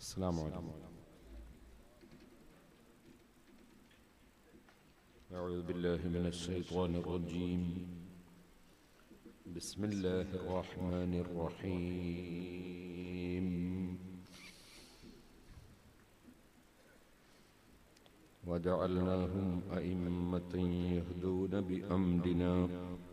السلام عليكم أعوذ بالله من الشيطان الرجيم بسم الله الرحمن الرحيم وجعلناهم أئمة يهدون بأمرنا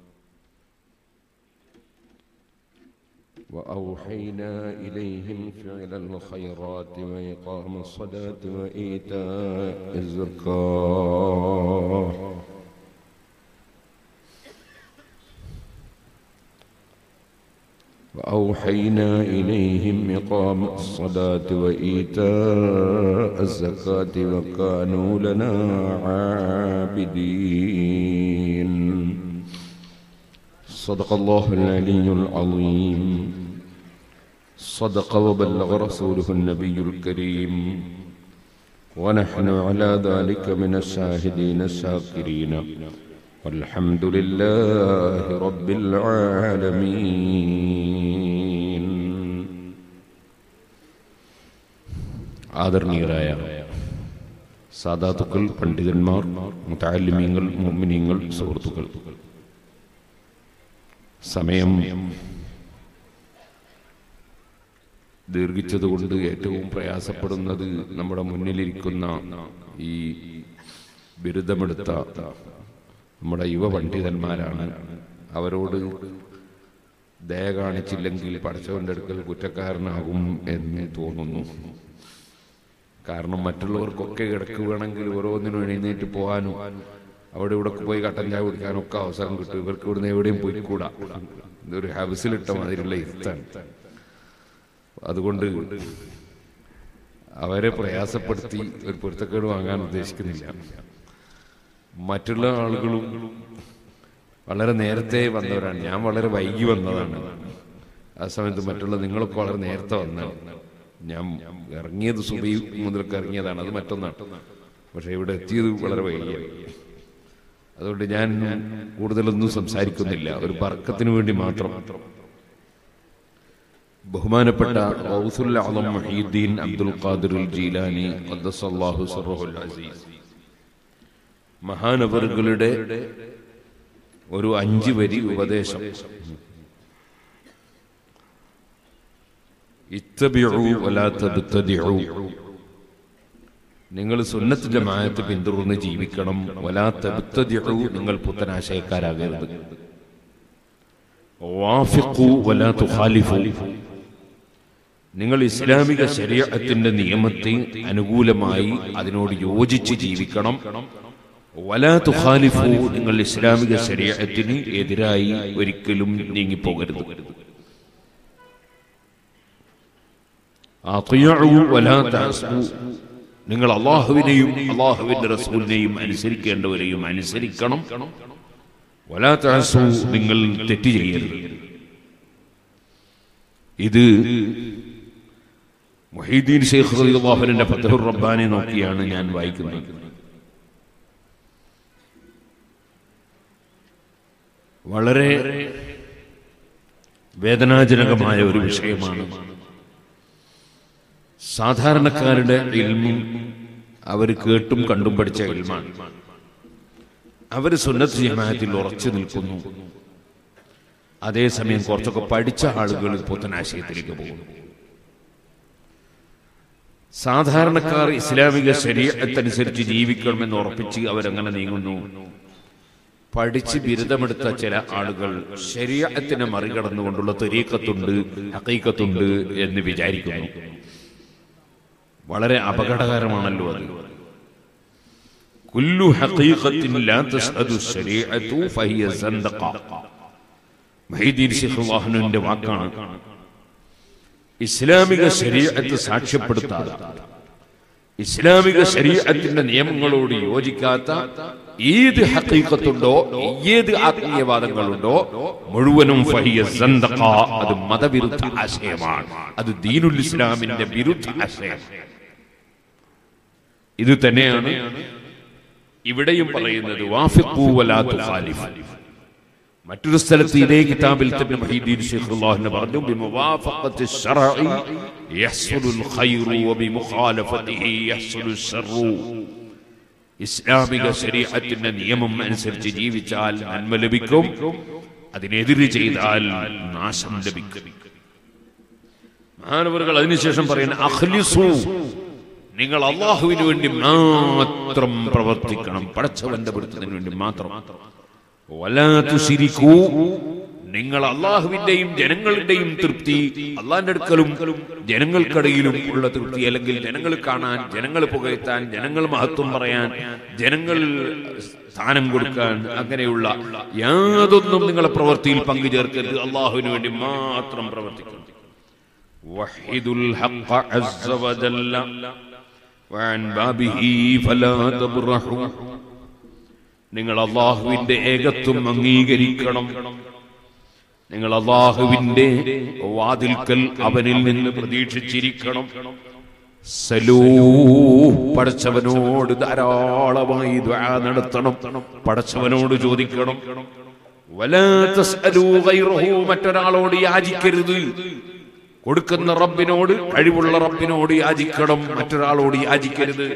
وأوحينا إليهم فعل الخيرات وإقام الصلاة وإيتاء الزكاة وأوحينا إليهم إقام الصلاة وإيتاء الزكاة وكانوا لنا عابدين صدق الله العلي العظيم صدق وبلغ رسوله النبي الكريم ونحن على ذلك من الشاهدين الشاكرين والحمد لله رب العالمين ആദരണീയരായ സാദാത്തുക്കൾ പണ്ഡിതന്മാർ മുത്താലിമീങ്ങൾ മുമ്മിനീങ്ങൾ സുഹൃത്തുക്കൾ സമയം ദീർഘിച്ചതുകൊണ്ട് ഏറ്റവും പ്രയാസപ്പെടുന്നത് നമ്മുടെ മുന്നിലിരിക്കുന്ന ഈ ബിരുദമെടുത്ത നമ്മുടെ യുവ പണ്ഡിതന്മാരാണ് അവരോട് ദയ കാണിച്ചില്ലെങ്കിൽ പഠിച്ചവൻ്റെ അടുക്കൽ കുറ്റക്കാരനാകും എന്ന് തോന്നുന്നു കാരണം മറ്റുള്ളവർക്കൊക്കെ കിടക്കുകയാണെങ്കിൽ ഓരോന്നിനും എഴുന്നേറ്റ് പോകാനും അവിടെ ഇവിടെ പോയി കട്ടൻ ചായ കുടിക്കാനൊക്കെ അവസരം കിട്ടും ഇവർക്ക് ഇവിടുന്ന് എവിടെയും പോയിക്കൂടാ ഇതൊരു ഹൗസിലിട്ട മാതിരിയുള്ള ഇരുത്താണ് അതുകൊണ്ട് അവരെ പ്രയാസപ്പെടുത്തി ഒരു പൊരുത്തക്കേട് വാങ്ങാൻ ഉദ്ദേശിക്കുന്നില്ല മറ്റുള്ള ആളുകളും വളരെ നേരത്തെ വന്നവരാണ് ഞാൻ വളരെ വൈകി വന്നതാണ് ആ സമയത്ത് മറ്റുള്ള നിങ്ങളൊക്കെ വളരെ നേരത്തെ വന്നതാണ് ഞാൻ ഇറങ്ങിയത് സുബൈ മുതലൊക്കെ ഇറങ്ങിയതാണ് അത് മറ്റൊന്നാണ് പക്ഷെ ഇവിടെ എത്തിയത് വളരെ വൈകിയാണ് അതുകൊണ്ട് ഞാൻ കൂടുതലൊന്നും സംസാരിക്കുന്നില്ല ഒരു ബർക്കത്തിന് വേണ്ടി മാത്രം ബഹുമാനപ്പെട്ട ഗൗസുൽ ആലം മുഹീദ്ദീൻ അബ്ദുൽ ഖാദിർ ജീലാനി ഖദ്ദസല്ലാഹു സിർറുൽ അസീസ് മഹാനവറുകളുടെ ഒരു അഞ്ച് വരി ഉപദേശം ഇത്തബിഉ വലാ തബ്തദിഉ നിങ്ങൾ സുന്നത്ത് ജമാഅത്ത് പിന്തുടർന്ന് ജീവിക്കണം വലാ തബ്തദിഉ നിങ്ങൾ പുത്തനാശയക്കാരാകരുത് വാഫിഖു വലാ തുഖാലിഫു നിങ്ങൾ ഇസ്ലാമിക ശരീഅത്തിന്റെ നിയമത്തെ അനുകൂലമായി അതിനോട് യോജിച്ച് ജീവിക്കണം വലാ തുഖാലിഫു നിങ്ങൾ ഇസ്ലാമിക ശരീഅത്തിന് എതിരായി ഒരിക്കലും നീങ്ങിപ്പോകരുത് അത്തിയഉ വലാ തഅസ്ബു നിങ്ങൾ അള്ളാഹുവിനെയും അള്ളാഹുവിന്റെ റസൂലിനെയും അനുസരിക്കേണ്ടവരെയും അനുസരിക്കണം വലാ തഅസ്സു നിങ്ങൾ തെറ്റ് ചെയ്യരുത് ഇത് മുഹീദ്ദീൻ ഷെയ്ഖ് റളിയല്ലാഹുവിന്റെ ഫതഹുർ റബ്ബാനി നോക്കിയാണ് ഞാൻ വായിക്കുന്നത് വളരെ വേദനാജനകമായ ഒരു വിഷയമാണ് സാധാരണക്കാരുടെ ഇൽമും അവർ കേട്ടും കണ്ടും പഠിച്ച ഇൽമാണ് അവർ സുന്നത്ത് ജമാഅത്തിൽ ഉറച്ചു നിൽക്കുന്നു അതേസമയം കുറച്ചൊക്കെ പഠിച്ച ആളുകൾ പുത്തനാശയത്തിലേക്ക് പോകുന്നു സാധാരണക്കാർ ഇസ്ലാമിക ശരീരത്തനുസരിച്ച് ജീവിക്കണമെന്ന് ഉറപ്പിച്ച് അവരങ്ങനെ നീങ്ങുന്നു പഠിച്ച് ബിരുദമെടുത്ത ചില ആളുകൾ ശരീരത്തിനെ മറികടന്നുകൊണ്ടുള്ള തെരീക്കത്തുണ്ട് ഹക്കീക്കത്തുണ്ട് എന്ന് വിചാരിക്കുന്നു വളരെ അപകടകരമാണല്ലോ അത് കുല്ലു ഹഖീഖത്തിൻ ലാ തസ്അദു ശരീഅതു ഫഹിയ സന്ദഖ മഹീദീൻ ശൈഖ് അല്ലാഹുവിന്റെ വാക്കാണ് ഇസ്ലാമിക ശരീഅത്ത് സാക്ഷ്യപ്പെടുത്താതെ ഇസ്ലാമിക ശരീഅത്തിന്റെ നിയമങ്ങളോട് യോജിക്കാത്ത ഏത് ഹഖീഖത്തുണ്ടോ ഏത് ആത്മീയവാദങ്ങളുണ്ടോ മുഴുവനും ഫഹിയ സന്ദഖ അത് മതവിരുദ്ധ ആശയമാണ് അത് ദീനുൽ ഇസ്ലാമിന്റെ വിരുദ്ധ ആശയം ഇത് തന്നെയാണ് ഇവിടെയും പറയുന്നത് വാഫിഖു വലാ തുഖാലിഫ് മറ്റൊരു സ്ഥലത്ത് ഇതേ കിതാബിൽ തന്നെ മഹീദ്ദീൻ ശൈഖുല്ലാഹിനെ പറഞ്ഞു ബിമുവാഫഖത്തി ശറഇ യഹ്സുലുൽ ഖൈറു വബിമുഖാലഫതിഹി യഹ്സുലുൽ ശർറു ഇസ്ലാമിക ശരീഅത്തിന്റെ നിയമം അനുസരിച്ച് ജീവിച്ചാൽ നന്മ ലഭിക്കും അതിനെതിര് ചെയ്താൽ നാശം ലഭിക്കും മാനവറുകൾ അതിനുശേഷം പറയുന്ന അഖ്ലിസു നിങ്ങൾ അള്ളാഹുവിന് വേണ്ടി മാത്രം പ്രവർത്തിക്കണം പടച്ചവന്റെ പൊരുത്തത്തിന് വേണ്ടി മാത്രം വലാ തുശിരിക്കൂ നിങ്ങൾ അള്ളാഹുവിന്റെയും ജനങ്ങളുടെയും തൃപ്തി അള്ളാന്റെ അടുക്കലും ജനങ്ങൾക്കിടയിലും ഉള്ള തൃപ്തി അല്ലെങ്കിൽ ജനങ്ങൾ കാണാൻ ജനങ്ങൾ പുകഴ്ത്താൻ ജനങ്ങൾ മഹത്വം പറയാൻ ജനങ്ങൾ സ്ഥാനം കൊടുക്കാൻ അങ്ങനെയുള്ള യാതൊന്നും നിങ്ങളെ പ്രവൃത്തിയിൽ പങ്കുചേർക്കരുത് അള്ളാഹുവിന് വേണ്ടി മാത്രം പ്രവർത്തിക്കണം وحدوا الحق عز وجل وعن بابه فلا تبرحوا നിങ്ങൾ അള്ളാഹുവിന്റെ ഏകത്വം അംഗീകരിക്കണം നിങ്ങൾ അള്ളാഹുവിന്റെ വാതിൽക്കൽ അവനിൽ നിന്ന് പ്രതീക്ഷിച്ചിരിക്കണം സലൂ പടച്ചവനോട് ധാരാളമായി ദ്വാ നടത്തണം പടച്ചവനോട് ചോദിക്കണം വലാ തസ്അലൂ ഗൈറഹു മറ്റൊരാളോട് യാചിക്കരുത് കൊടുക്കുന്ന റബ്ബിനോട് കഴിവുള്ള റബ്ബിനോട് യാചിക്കണം മറ്റൊരാളോട് യാചിക്കരുത്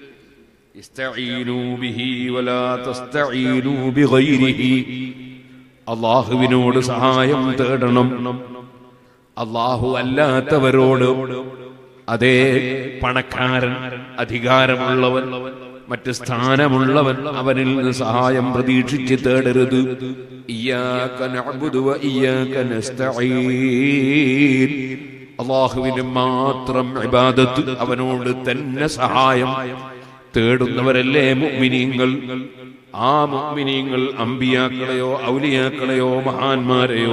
ഇസ്തഈനൂ ബിഹി വലാ തസ്തഈനൂ ബിഗൈരിഹി അള്ളാഹുവിനോട് സഹായം തേടണം അള്ളാഹു അല്ലാത്തവരോട് അതേ പണക്കാരൻ അധികാരമുള്ളവൻ മറ്റ് സ്ഥാനമുള്ളവൻ അവനിൽ നിന്ന് സഹായം പ്രതീക്ഷിച്ച് തേടരുത് ഇയ്യാക നഅ്ബുദു വ ഇയ്യാക നസ്തഈൻ അള്ളാഹുവിന് മാത്രം ഇബാദത്ത് അവനോട് തന്നെ സഹായം തേടുന്നവരല്ലേ മുഅ്മിനീങ്ങൾ ആ മുഅ്മിനീങ്ങൾ അമ്പിയാക്കളെയോ ഔലിയാക്കളെയോ മഹാന്മാരെയോ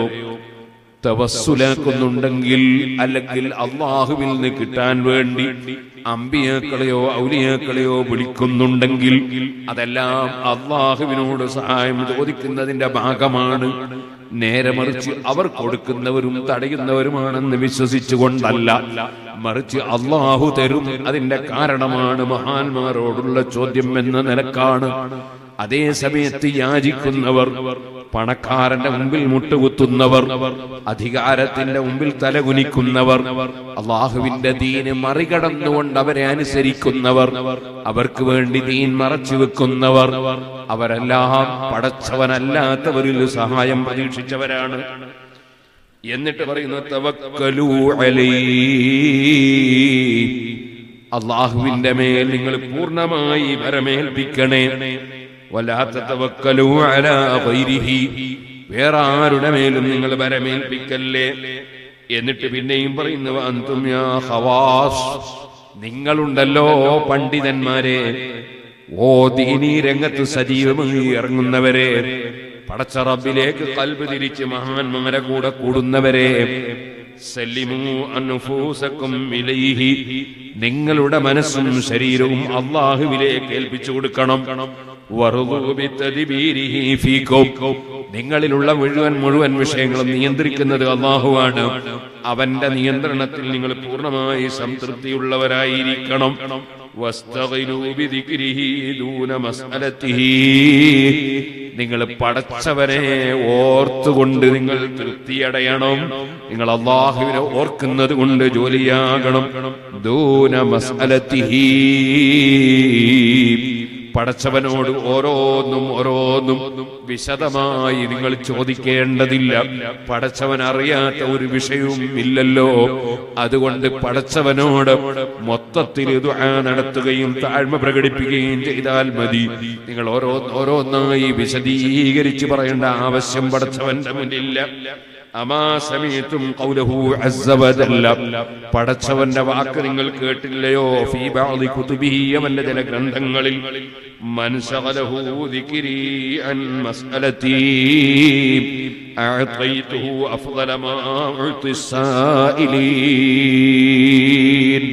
തവസ്സുലാക്കുന്നുണ്ടെങ്കിൽ അല്ലെങ്കിൽ അള്ളാഹുവിൽ നിന്ന് കിട്ടാൻ വേണ്ടി അമ്പിയാക്കളെയോ ഔലിയാക്കളെയോ വിളിക്കുന്നുണ്ടെങ്കിൽ അതെല്ലാം അള്ളാഹുവിനോട് സഹായം ചോദിക്കുന്നതിന്റെ ഭാഗമാണ് നേരെ മറിച്ച് അവർ കൊടുക്കുന്നവരും തടയുന്നവരുമാണെന്ന് വിശ്വസിച്ചുകൊണ്ടല്ല മറിച്ച് അള്ളാഹു തരും അതിന്റെ കാരണമാണ് മഹാന്മാരോടുള്ള ചോദ്യം എന്ന നിലക്കാണ് അതേ സമയത്ത് യാചിക്കുന്നവർ പണക്കാരന്റെ മുമ്പിൽ മുട്ടുകുത്തുന്നവർ അധികാരത്തിന്റെ മുമ്പിൽ തലകുനിക്കുന്നവർ അള്ളാഹുവിന്റെ ദീന് മറികടന്നുകൊണ്ട് അവരെ അനുസരിക്കുന്നവർ അവർക്ക് വേണ്ടി ദീൻ മറച്ചു വെക്കുന്നവർ അവരെല്ലാം പടച്ചവനല്ലാത്തവരിൽ സഹായം പ്രതീക്ഷിച്ചവരാണ് എന്നിട്ട് പറയുന്നു തവക്കലൂ അലൈ അള്ളാഹുവിന്റെ മേൽ നിങ്ങൾ പൂർണ്ണമായി വരമേൽപ്പിക്കണേ വല്ലാത്ത തവക്കലൂ അലാ ഗൈരിഹി വേറെ ആരുടെ മേലും നിങ്ങൾ വരമേൽപ്പിക്കല്ലേ എന്നിട്ട് പിന്നെയും പറയുന്നു അന്തും യാ ഹവാസ് നിങ്ങളുണ്ടല്ലോ പണ്ഡിതന്മാരെ ഓ ദീനീ രംഗത്ത് സജീവമായി ഇറങ്ങുന്നവരെ പടച്ച റബ്ബിലേക്ക് കൽബ് തിരിച്ച് മഹാന്മാരെ കൂടെ കൂടുന്നവരെ സല്ലിമു അൻഫൂസക്കും ഇലൈഹി നിങ്ങളുടെ മനസ്സും ശരീരവും അള്ളാഹുവിലേക്ക് ഏൽപ്പിച്ചു കൊടുക്കണം വറുദൂ ബിത്തദ്ബീരിഹി ഫീക്കും. നിങ്ങളിലുള്ള മുഴുവൻ മുഴുവൻ വിഷയങ്ങളും നിയന്ത്രിക്കുന്നത് അള്ളാഹുവാണ് അവന്റെ നിയന്ത്രണത്തിൽ നിങ്ങൾ പൂർണ്ണമായി സംതൃപ്തിയുള്ളവരായിരിക്കണം വസ്തഗിലൂ ബിദിക്രിഹി ദൂന മസ്അലത്തിഹി. നിങ്ങൾ പടച്ചവനെ ഓർത്തുകൊണ്ട് നിങ്ങൾ തൃപ്തിയടയണം നിങ്ങൾ അള്ളാഹുവിനെ ഓർക്കുന്നത് കൊണ്ട് ജോലിയാകണം ദൂന മസ്അലത്തിഹി പടച്ചവനോട് ഓരോന്നും ഓരോന്നും വിശദമായി നിങ്ങൾ ചോദിക്കേണ്ടതില്ല പടച്ചവൻ അറിയാത്ത ഒരു വിഷയവും ഇല്ലല്ലോ അതുകൊണ്ട് പടച്ചവനോട് മൊത്തത്തിൽ ദുആ നടത്തുകയും താഴ്മ പ്രകടിപ്പിക്കുകയും ചെയ്താൽ മതി നിങ്ങൾ ഓരോ ഓരോന്നായി വിശദീകരിച്ച് പറയേണ്ട ആവശ്യം പടച്ചവന്റെ മുന്നില്ല അമാ സമയത്തും ഖൗലഹു അസ്സ വജല്ല പടച്ചവന്റെ വാക്ക് നിങ്ങൾ കേട്ടില്ലയോ ഫീ ബഅദി കുതുബിഹി അവന്റെ ചില ഗ്രന്ഥങ്ങളിൽ മൻ ശഗലഹു ദിക്രി അൻ മസ്അലതി അഅതൈതുഹു അഫ്ളല മാ ഉഅതി സായിലീൻ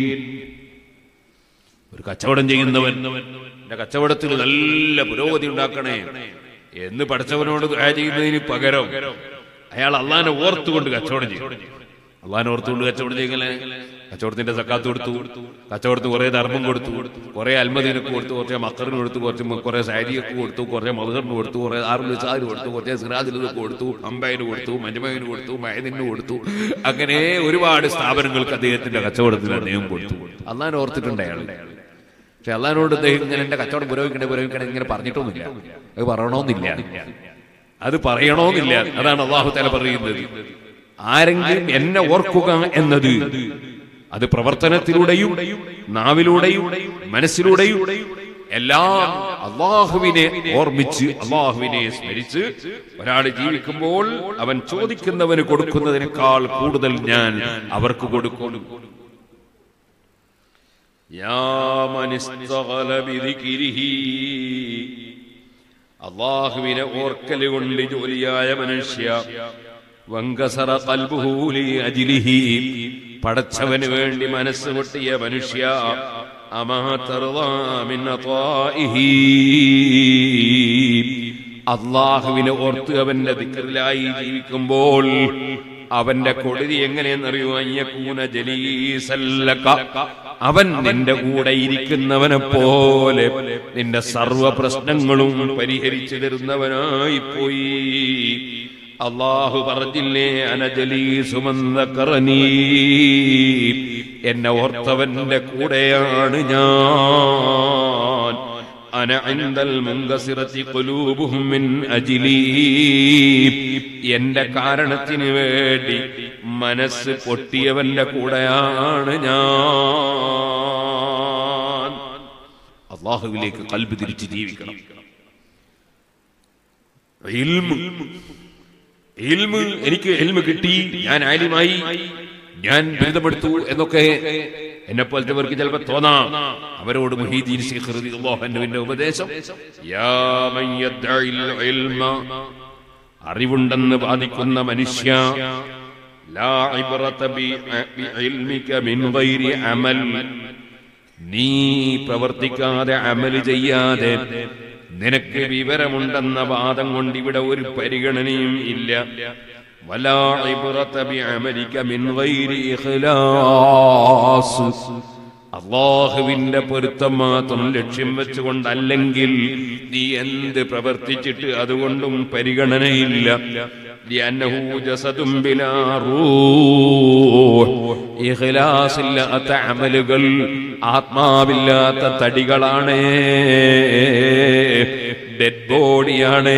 ഒരു കച്ചവടം ചെയ്യുന്നവൻ എന്റെ കച്ചവടത്തിൽ നല്ല പുരോഗതി ഉണ്ടാക്കണേ എന്ന് പഠിച്ചവനോട് ദുആ ചെയ്യുന്നതിന് പകരം അയാൾ അള്ളാനെ ഓർത്തുകൊണ്ട് കച്ചവടം ചെയ്യും അള്ളാനെ ഓർത്തുകൊണ്ട് കച്ചവടം ചെയ്യലേ കച്ചവടത്തിന്റെ സക്കാത്ത് കൊടുത്തു കച്ചവടത്തിന് കുറെ ധർമ്മം കൊടുത്തു കുറെ അൽമദീനക്ക് കൊടുത്തു കുറച്ച് മക്കറിന് കൊടുത്തു കുറച്ച് മ- കുറെ സാരിയൊക്കെ കൊടുത്തു കുറച്ച് മധുറിന് കൊടുത്തു കുറെ ആറുൽ സാരി കൊടുത്തു കുറച്ച് സിറാജിന് കൊടുത്തു അമ്പൈന് കൊടുത്തു മഞ്ജുമൈന് കൊടുത്തു മയദിന് കൊടുത്തു അങ്ങനെ ഒരുപാട് സ്ഥാപനങ്ങൾക്ക് അദ്ദേഹത്തിന്റെ കച്ചവടത്തിന് അദ്ദേഹം കൊടുത്തു അള്ളാൻ ഓർത്തിട്ടുണ്ട് അയാൾ പക്ഷെ അള്ളഹാനോട് അദ്ദേഹം ഇങ്ങനെ എന്റെ കച്ചവടം പുരോഗമിക്കണേ പുരോഗമിക്കണേ ഇങ്ങനെ പറഞ്ഞിട്ടൊന്നുമില്ല അത് പറയണമെന്നില്ല അത് പറയണമെന്നില്ല അതാണ് അള്ളാഹു തല പറയുന്നത് ആരെങ്കിലും എന്നെ ഓർക്കുക എന്നത് അത് പ്രവർത്തനത്തിലൂടെയും നാവിലൂടെയും മനസ്സിലൂടെയും എല്ലാം അള്ളാഹുവിനെ ഓർമ്മിച്ച് അള്ളാഹുവിനെ സ്മരിച്ച് ഒരാൾ ജീവിക്കുമ്പോൾ അവൻ ചോദിക്കുന്നവന് കൊടുക്കുന്നതിനേക്കാൾ കൂടുതൽ ഞാൻ അവർക്ക് കൊടുക്കും يا من استغل بذكره അള്ളാഹുവിനെ ഓർക്കല് കൊണ്ട് ജോലിയായ മനുഷ്യ വങ്കസറ കൽബുഹൂലി അജിലിഹി പടച്ചവന് വേണ്ടി മനസ്സ് പൊട്ടിയ മനുഷ്യ അമാതർവാമിന്നീ അള്ളാഹുവിനെ ഓർത്ത് അവന്റെ ദിക്കറിലായി ജീവിക്കുമ്പോൾ അവന്റെ കൊടുതി എങ്ങനെയെന്നറിയൂ അയ്യക്കൂന ജലീസല്ലക അവൻ നിന്റെ കൂടെ ഇരിക്കുന്നവനെ പോലെ നിന്റെ സർവ പ്രശ്നങ്ങളും പരിഹരിച്ചു തരുന്നവനായി പോയി അള്ളാഹു പറഞ്ഞില്ലേ അനജലീസുമന്ദക്കറനീ എന്നെ ഓർത്തവന്റെ കൂടെയാണ് ഞാൻ അന ഇൻദൽ മുങ്കസിറത്തി ഖുലൂബുഹും മിൻ അജ്ലി എന്റെ കാരണത്തിന് വേണ്ടി മനസ്സ് പൊട്ടിയവന്റെ കൂടെയാണ് ഞാൻ അള്ളാഹുവിലേക്ക് കൽബ് തിരിച്ച് ജീവിക്കണം ഇൽമ് ഇൽമ് എനിക്ക് എൽമ് കിട്ടി ഞാൻ ആലിമായി ഞാൻ ബിരുദമെടുത്തു എന്നൊക്കെ എന്നെ പോലത്തെവർക്ക് ചിലപ്പോ തോന്നാം അവരോട് മുഹീദ്ദീൻ ശൈഖ് റളിയല്ലാഹു അൻഹുവിന്റെ ഉപദേശം യാ മൻ യദ്ഇൽ ഇൽമ അറിവുണ്ടെന്ന് വാദിക്കുന്ന മനുഷ്യ ലാ ഇബ്റത ബി ഇൽമിക മിൻ ഗൈരി അമൽ നീ പ്രവർത്തിക്കാതെ അമല് ചെയ്യാതെ നിനക്ക് വിവരമുണ്ടെന്ന വാദം കൊണ്ട് ഇവിടെ ഒരു പരിഗണനയും ഇല്ല വലാ ഇബ്റത ബിഅമലിക മിൻ ഗൈരി ഇഖ്ലാസ് അള്ളാഹുവിന്റെ പൊരുത്തം മാത്രം ലക്ഷ്യം വെച്ചുകൊണ്ടല്ലെങ്കിൽ നീ എന്ത് പ്രവർത്തിച്ചിട്ട് അതുകൊണ്ടും പരിഗണനയില്ല لأنه جسد بلا روح ഇഖ്ലാസില്ലാത്ത അമലുകൾ ആത്മാവില്ലാത്ത തടികളാണ് ഡെഡ് ബോഡിയാണ്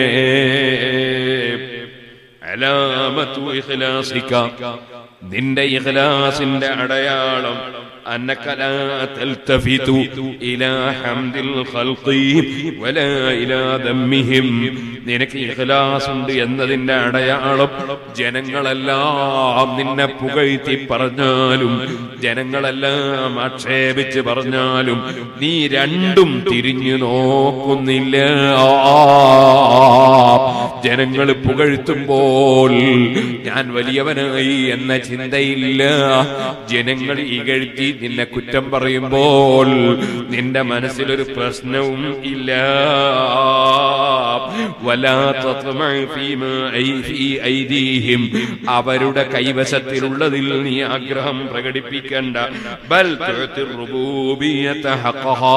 അലാമത്തു ഇഖ്ലാസിക നിന്റെ ഇഖ്ലാസിന്റെ അടയാളം أنك لا تلتفت إلى حمد الخلق ولا إلى ذمهم നിനക്ക് ഇഖ്ലാസ് ഉണ്ട് എന്നതിന്റെ അടയാളം ജനങ്ങളെല്ലാം നിന്നെ പുകഴ്ത്തി പറഞ്ഞാലും ജനങ്ങളെല്ലാം ആക്ഷേപിച്ച് പറഞ്ഞാലും നീ രണ്ടും തിരിഞ്ഞു നോക്കുന്നില്ല ജനങ്ങൾ പുകഴ്ത്തുമ്പോൾ ഞാൻ വലിയവനായി എന്ന ചിന്തയില്ല ജനങ്ങൾ ഇകഴ്ത്തി നിന്നെ കുറ്റം പറയുമ്പോൾ നിന്റെ മനസ്സിലൊരു പ്രശ്നവും ഇല്ല വലാ തത്മഅ ഫീമാ ഐ- ഫീ ഐദീഹിം. അവരുടെ കൈവശത്തിലുള്ളതിൽ നീ ആഗ്രഹം പ്രകടിപ്പിക്കണ്ട ബൽ തുഅ്തി റുബൂബിയ്യത ഹഖഹാ.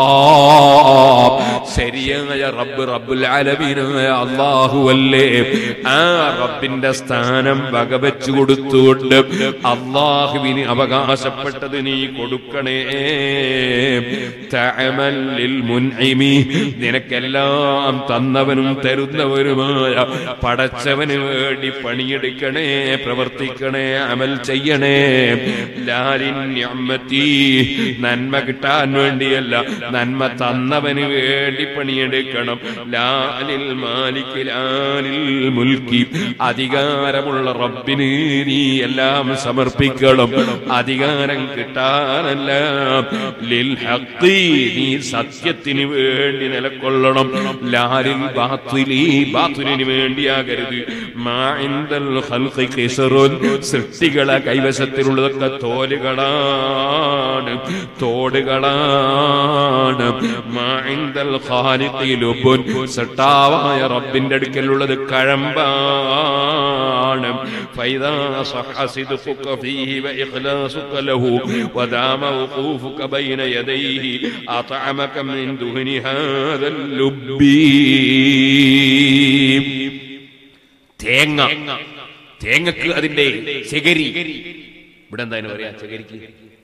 ശരിയായ റബ്ബ് റബ്ബുൽ ആലമീനായ അല്ലാഹുവല്ലേ ആ റബ്ബിന്റെ സ്ഥാനം വകവെച്ചു കൊടുത്തുകൊണ്ട് അള്ളാഹുവിന് അവകാശപ്പെട്ടത് നീ കൊടുക്കണേ തഅമൽ ലിൽ മുൻഇമി നിനക്കെല്ലാം തന്നവനും തരുന്നവരുമായ പടച്ചവന് വേണ്ടി പണിയെടുക്കണേ പ്രവർത്തിക്കണേ അമൽ ചെയ്യണേ ലാലിൻ നിഅമതി നന്മ കിട്ടാൻ വേണ്ടിയല്ല നന്മ തന്നവന് വേണ്ടി പണിയെടുക്കണം ലാലിൽ മാലിക് ലാലിൽ മുൽക്കി അധികാരമുള്ള റബ്ബിന് നീ എല്ലാം സമർപ്പിക്കണം അധികാരം കിട്ടാനല്ല ലിൽ ഹഖി നീ സത്യത്തിന് വേണ്ടി നിലകൊള്ളണം ലാലിൽ ബാത്തിലി ബാത്തുലിന് വേണ്ടിയാകരുത് മാ ഇൻദൽ ഖൽഖി ഖിസ്റുൻ സൃഷ്ടികളെ കൈവശത്തിലുള്ളതൊക്കെ തോലുകളാണ് തോടുകളാണ് മാ ഇൻദൽ ഖാലിഖി ലുബുൻ സട്ടാവായ റബ്ബിന്റെ അടുക്കലുള്ളത് കഴമ്പാണ് فإذا صح صدقك فيه وإخلاصك له ودام وقوفك بين يديه أطعمك من دهن هذا اللب തേങ്ങ തേങ്ങക്ക് അതിന്റെ ചകരി ഇവിടെ എന്താ അതിന് പറയാ ചകരിക്ക്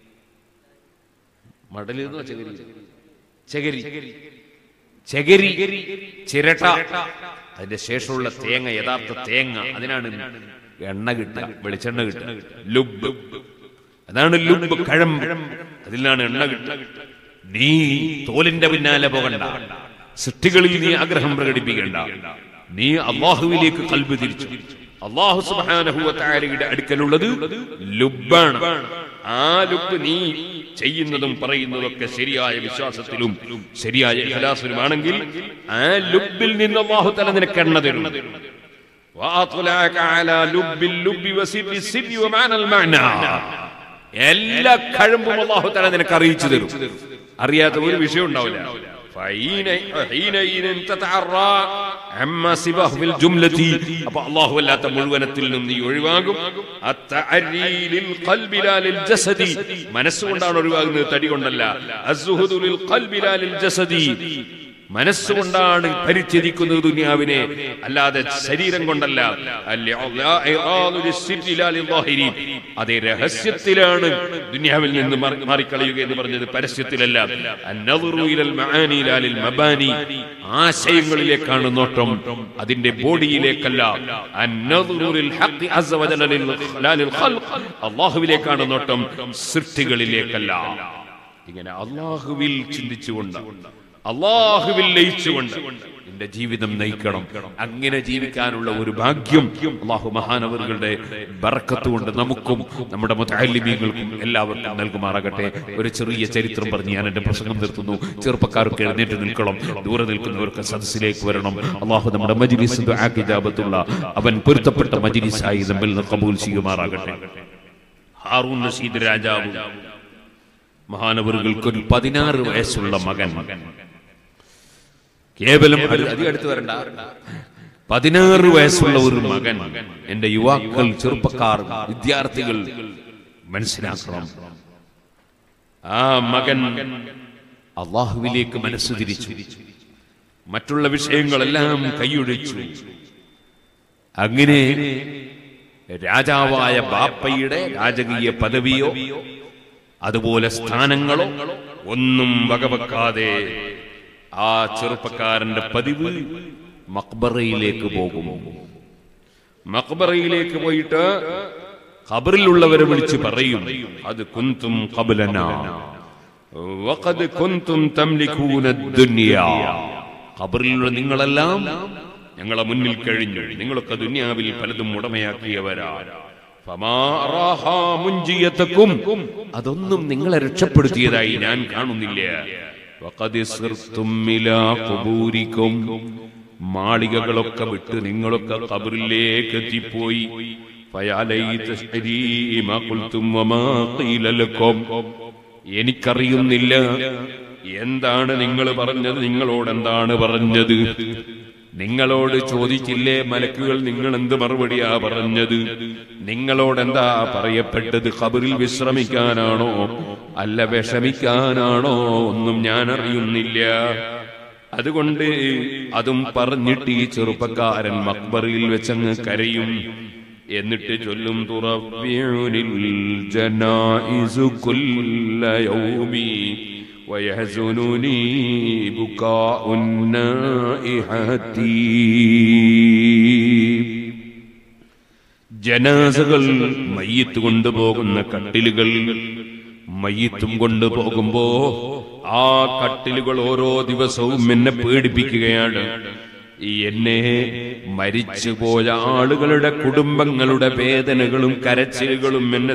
മടല് എന്നോ ചകരി ചകരി ചകരി ചിരട്ട അതിന്റെ ശേഷമുള്ള തേങ്ങ യഥാർത്ഥ തേങ്ങ അതിനാണ് എണ്ണ കിട്ടുക വെളിച്ചെണ്ണ കിട്ടുക ലുബ് അതാണ് ലുബ് കഴം അതിലാണ് എണ്ണ കിട്ടുക നീ തോലിന്റെ പിന്നാലെ പോകണ്ട സൃഷ്ടികളിൽ നീ ആഗ്രഹം പ്രകടിപ്പിക്കണ്ട നീ അള്ളാഹുവിലേക്ക് കൽബ് തിരിച്ചു അള്ളാഹു സുബാനഹുവത്താരയുടെ അടുക്കലുള്ളത് ലുബാണ് ആ ലുബ് നീ ചെയ്യുന്നതും പറയുന്നതൊക്കെ ശരിയായ വിശ്വാസത്തിലും ശരിയായ ഇഖലാസിലുമാണെങ്കിൽ ആ ലുബിൽ നിന്ന് അള്ളാഹു തല നിനക്ക് എണ്ണ തരും وأطلعك على لب اللب وسر السر ومعنى المعنى എല്ലാ കഴിമ്പും അള്ളാഹു തല നിനക്ക് അറിയിച്ചു തരും അറിയാത്ത ഒരു വിഷയം ഉണ്ടാവില്ല فحين- حينئذ تتعرى عما سواه في الجملة. അപ്പൊ അള്ളാഹു അല്ലാത്ത മുഴുവനത്തിൽ നിന്ന് നീ ഒഴിവാകും التعري للقلب لا للجسد. മനസ്സുകൊണ്ടാണ് ഒഴിവാകുന്നത് തടി കൊണ്ടല്ല الزهد للقلب لا للجسد. മനസ്സുകൊണ്ടാണ് പരിത്യജിക്കുന്നത് ദുനിയാവിനെ അല്ലാതെ ശരീരം കൊണ്ടല്ല അതേ രഹസ്യത്തിലാണ് ദുനിയാവിൽ നിന്ന് മാറി- മാറിക്കളയുക എന്ന് പറഞ്ഞത് പരസ്യത്തിലല്ല അന്നദുറു ഇലൽ മആനി ലാ ലിൽ മബാനി. ആശയങ്ങളിലേക്കാണ് നോട്ടം അതിന്റെ ബോഡിയിലേക്കല്ല അന്നദുറു ലിൽ ഹഖ് അസ്സ വജല്ല ലിൽ- ലാ ലിൽ ഖൽഖ്. അള്ളാഹുവിലേക്കാണ് നോട്ടം സൃഷ്ടികളിലേക്കല്ല ഇങ്ങനെ അള്ളാഹുവിൽ ചിന്തിച്ചുകൊണ്ട് അള്ളാഹുവിൽ ലയിച്ചുകൊണ്ട് നിന്റെ ജീവിതം നയിക്കണം അങ്ങനെ ജീവിക്കാനുള്ള ഒരു ഭാഗ്യം അള്ളാഹു മഹാനവറുകളുടെ ബർക്കത്ത് കൊണ്ട് നമുക്കും നമ്മുടെ മുത്താലിമീങ്ങൾക്കും എല്ലാവർക്കും നൽകുമാറാകട്ടെ ഒരു ചെറിയ ചരിത്രം പറഞ്ഞ് ഞാൻ എന്റെ പ്രസംഗം നിർത്തുന്നു ചെറുപ്പക്കാർക്ക് എഴുന്നേറ്റ് നിൽക്കണം ദൂരെ നിൽക്കുന്നവർക്ക് സദസ്സിലേക്ക് വരണം അള്ളാഹു നമ്മുടെ മജിലിസ് ആക്കിജാബത്തുള്ള അവൻ പൊരുത്തപ്പെട്ട മജിലിസായി നമ്മിൽ നിന്ന് കബൂൽ ചെയ്യുമാറാകട്ടെ ഹാറൂൻ റഷീദ് രാജാവ് മഹാനവറുകൾക്ക് ഒരു പതിനാറ് വയസ്സുള്ള മകൻ കേവലം അടു- അധികം അടുത്ത് വരണ്ട പതിനാറ് വയസ്സുള്ള ഒരു മകൻ എന്റെ യുവാക്കൾ ചെറുപ്പക്കാർ വിദ്യാർത്ഥികൾ മനസ്സിലാക്കണം ആ മകൻ അള്ളാഹുവിലേക്ക് മനസ്സ് തിരിച്ചു മറ്റുള്ള വിഷയങ്ങളെല്ലാം കൈയൊഴിച്ചു അങ്ങനെ രാജാവായ ബാപ്പയുടെ രാജകീയ പദവിയോ അതുപോലെ സ്ഥാനങ്ങളോ ഒന്നും വകവെക്കാതെ ആ ചെറുപ്പക്കാരന്റെ പതിവ് മക്ബറയിലേക്ക് പോകും മക്ബറയിലേക്ക് പോയിട്ട് ഖബറിലുള്ളവരെ വിളിച്ച് പറയും അത് കുന്തും ഖബലന വഖദ് കുന്തും തംലികൂന ദുനിയ ഖബറിലുള്ള നിങ്ങളെല്ലാം ഞങ്ങളെ മുന്നിൽ കഴിഞ്ഞു നിങ്ങളൊക്കെ ദുനിയാവിൽ പലതും ഉടമയാക്കിയവരാ ഫമാ അറാഹാ മുൻജിയതക്കും. അതൊന്നും നിങ്ങളെ രക്ഷപ്പെടുത്തിയതായി ഞാൻ കാണുന്നില്ല വഖദ് സിർതും ഇലാ ഖുബൂരിക്കും. മാളികകളൊക്കെ വിട്ട് നിങ്ങളൊക്കെ കബറിലേക്ക് എത്തിപ്പോയി ഫയാ ലൈത ശരീ മാ ഖുൽതും വമാ ഖീല ലക്കും. എനിക്കറിയുന്നില്ല എന്താണ് നിങ്ങൾ പറഞ്ഞത് നിങ്ങളോട് എന്താണ് പറഞ്ഞത് നിങ്ങളോട് ചോദിച്ചില്ലേ മലക്കുകൾ നിങ്ങൾ എന്ത് മറുപടിയാ പറഞ്ഞത് നിങ്ങളോട് എന്താ പറയപ്പെട്ടത് ഖബറിൽ വിശ്രമിക്കാനാണോ അല്ല വിഷമിക്കാനാണോ ഒന്നും ഞാൻ അറിയുന്നില്ല അതുകൊണ്ട് അതും പറഞ്ഞിട്ട് ഈ ചെറുപ്പക്കാരൻ മക്ബറിൽ വെച്ചങ്ങ് കരയും എന്നിട്ട് ചൊല്ലും തുറവ്യൂനിൽ ജനായിസു കുല്ല യൗമി ويحزنني بكاء النائحة ജനാസകൾ മയ്യത്ത് കൊണ്ടുപോകുന്ന കട്ടിലുകൾ മയ്യത്തും കൊണ്ടുപോകുമ്പോ ആ കട്ടിലുകൾ ഓരോ ദിവസവും എന്നെ പേടിപ്പിക്കുകയാണ് ഈ എന്നെ മരിച്ചുപോയ ആളുകളുടെ കുടുംബങ്ങളുടെ വേദനകളും കരച്ചിലുകളും എന്നെ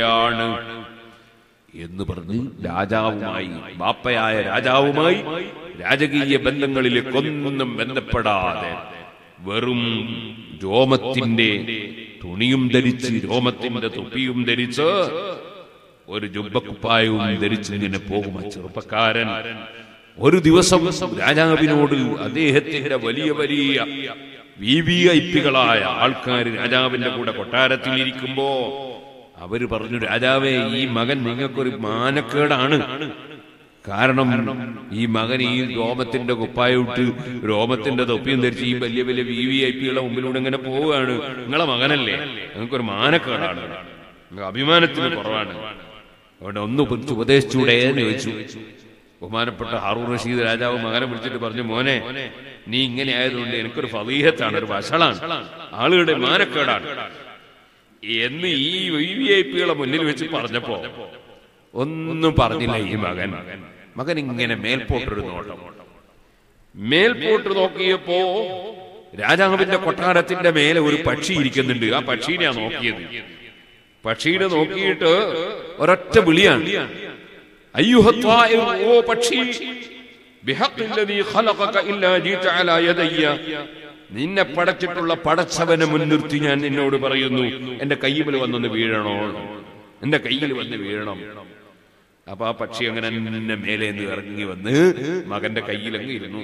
ദുഃഖിപ്പിക്കുകയാണ് എന്ന് പറഞ്ഞ് രാജാവുമായി ബാപ്പയായ രാജാവുമായി രാജകീയ ബന്ധങ്ങളിലേക്കൊന്നും ബന്ധപ്പെടാതെ വെറും രോമത്തിന്റെ തുണിയും ധരിച്ച് രോമത്തിന്റെ തൊപ്പിയും ധരിച്ച് ഒരു ജുബക്കുപ്പായവും ധരിച്ച് ഇങ്ങനെ പോകും ആ ചെറുപ്പക്കാരൻ ഒരു ദിവസം രാജാവിനോട് അദ്ദേഹത്തിന്റെ വലിയ വലിയ വി വി ഐ പികളായ ആൾക്കാർ രാജാവിന്റെ കൂടെ കൊട്ടാരത്തിൽ ഇരിക്കുമ്പോ അവര് പറഞ്ഞു രാജാവേ ഈ മകൻ നിങ്ങൾക്കൊരു മാനക്കേടാണ് കാരണം ഈ മകൻ ഈ രോമത്തിന്റെ കുപ്പായിട്ട് രോമത്തിന്റെ തൊപ്പിയും ധരിച്ച് ഈ വലിയ വലിയ വി വി ഐ പികളുടെ മുമ്പിലൂടെ ഇങ്ങനെ പോവുകയാണ് നിങ്ങളെ മകനല്ലേ നിങ്ങൾക്കൊരു മാനക്കേടാണ് നിങ്ങൾക്ക് അഭിമാനത്തിന് കുറവാണ് അതുകൊണ്ട് ഒന്ന് പിടിച്ച് ഉപദേശിച്ചൂടെ എന്ന് ചോദിച്ചു ബഹുമാനപ്പെട്ട ഹാറൂർ റഷീദ് രാജാവ് മകനെ വിളിച്ചിട്ട് പറഞ്ഞു മോനെ നീ ഇങ്ങനെ ആയതുകൊണ്ട് എനിക്കൊരു ഫലീഹത്താണ് ഒരു വഷളാണ് ആളുകളുടെ മാനക്കേടാണ് എന്ന് ഈ വി വി ഐ പികളെ മുന്നിൽ വെച്ച് പറഞ്ഞപ്പോ ഒന്നും പറഞ്ഞില്ല ഈ മകൻ മകൻ ഇങ്ങനെ മേൽപോട്ടൊരു നോട്ടം മേൽപോട്ട് നോക്കിയപ്പോ രാജാവിന്റെ കൊട്ടാരത്തിന്റെ മേലെ ഒരു പക്ഷി ഇരിക്കുന്നുണ്ട് ആ പക്ഷീനെയാ നോക്കിയത് പക്ഷീനെ നോക്കിയിട്ട് ഒരൊറ്റ വിളിയാണ് അയ്യുഹത്വായ ഓ പക്ഷി ബിഹഖില്ലദീ ഖലഖക ഇല്ലാ ജീത അലാ യദയ്യ നിന്നെ പടച്ചിട്ടുള്ള പടച്ചവനെ മുൻനിർത്തി ഞാൻ നിന്നോട് പറയുന്നു എന്റെ കയ്യിൽ വന്നൊന്ന് വീഴണോ എന്റെ കയ്യിൽ വന്ന് വീഴണം അപ്പൊ ആ പക്ഷി അങ്ങനെ തന്നെ മേലെ നിന്ന് ഇറങ്ങി വന്ന് മകന്റെ കയ്യിലങ്ങ് ഇരുന്നു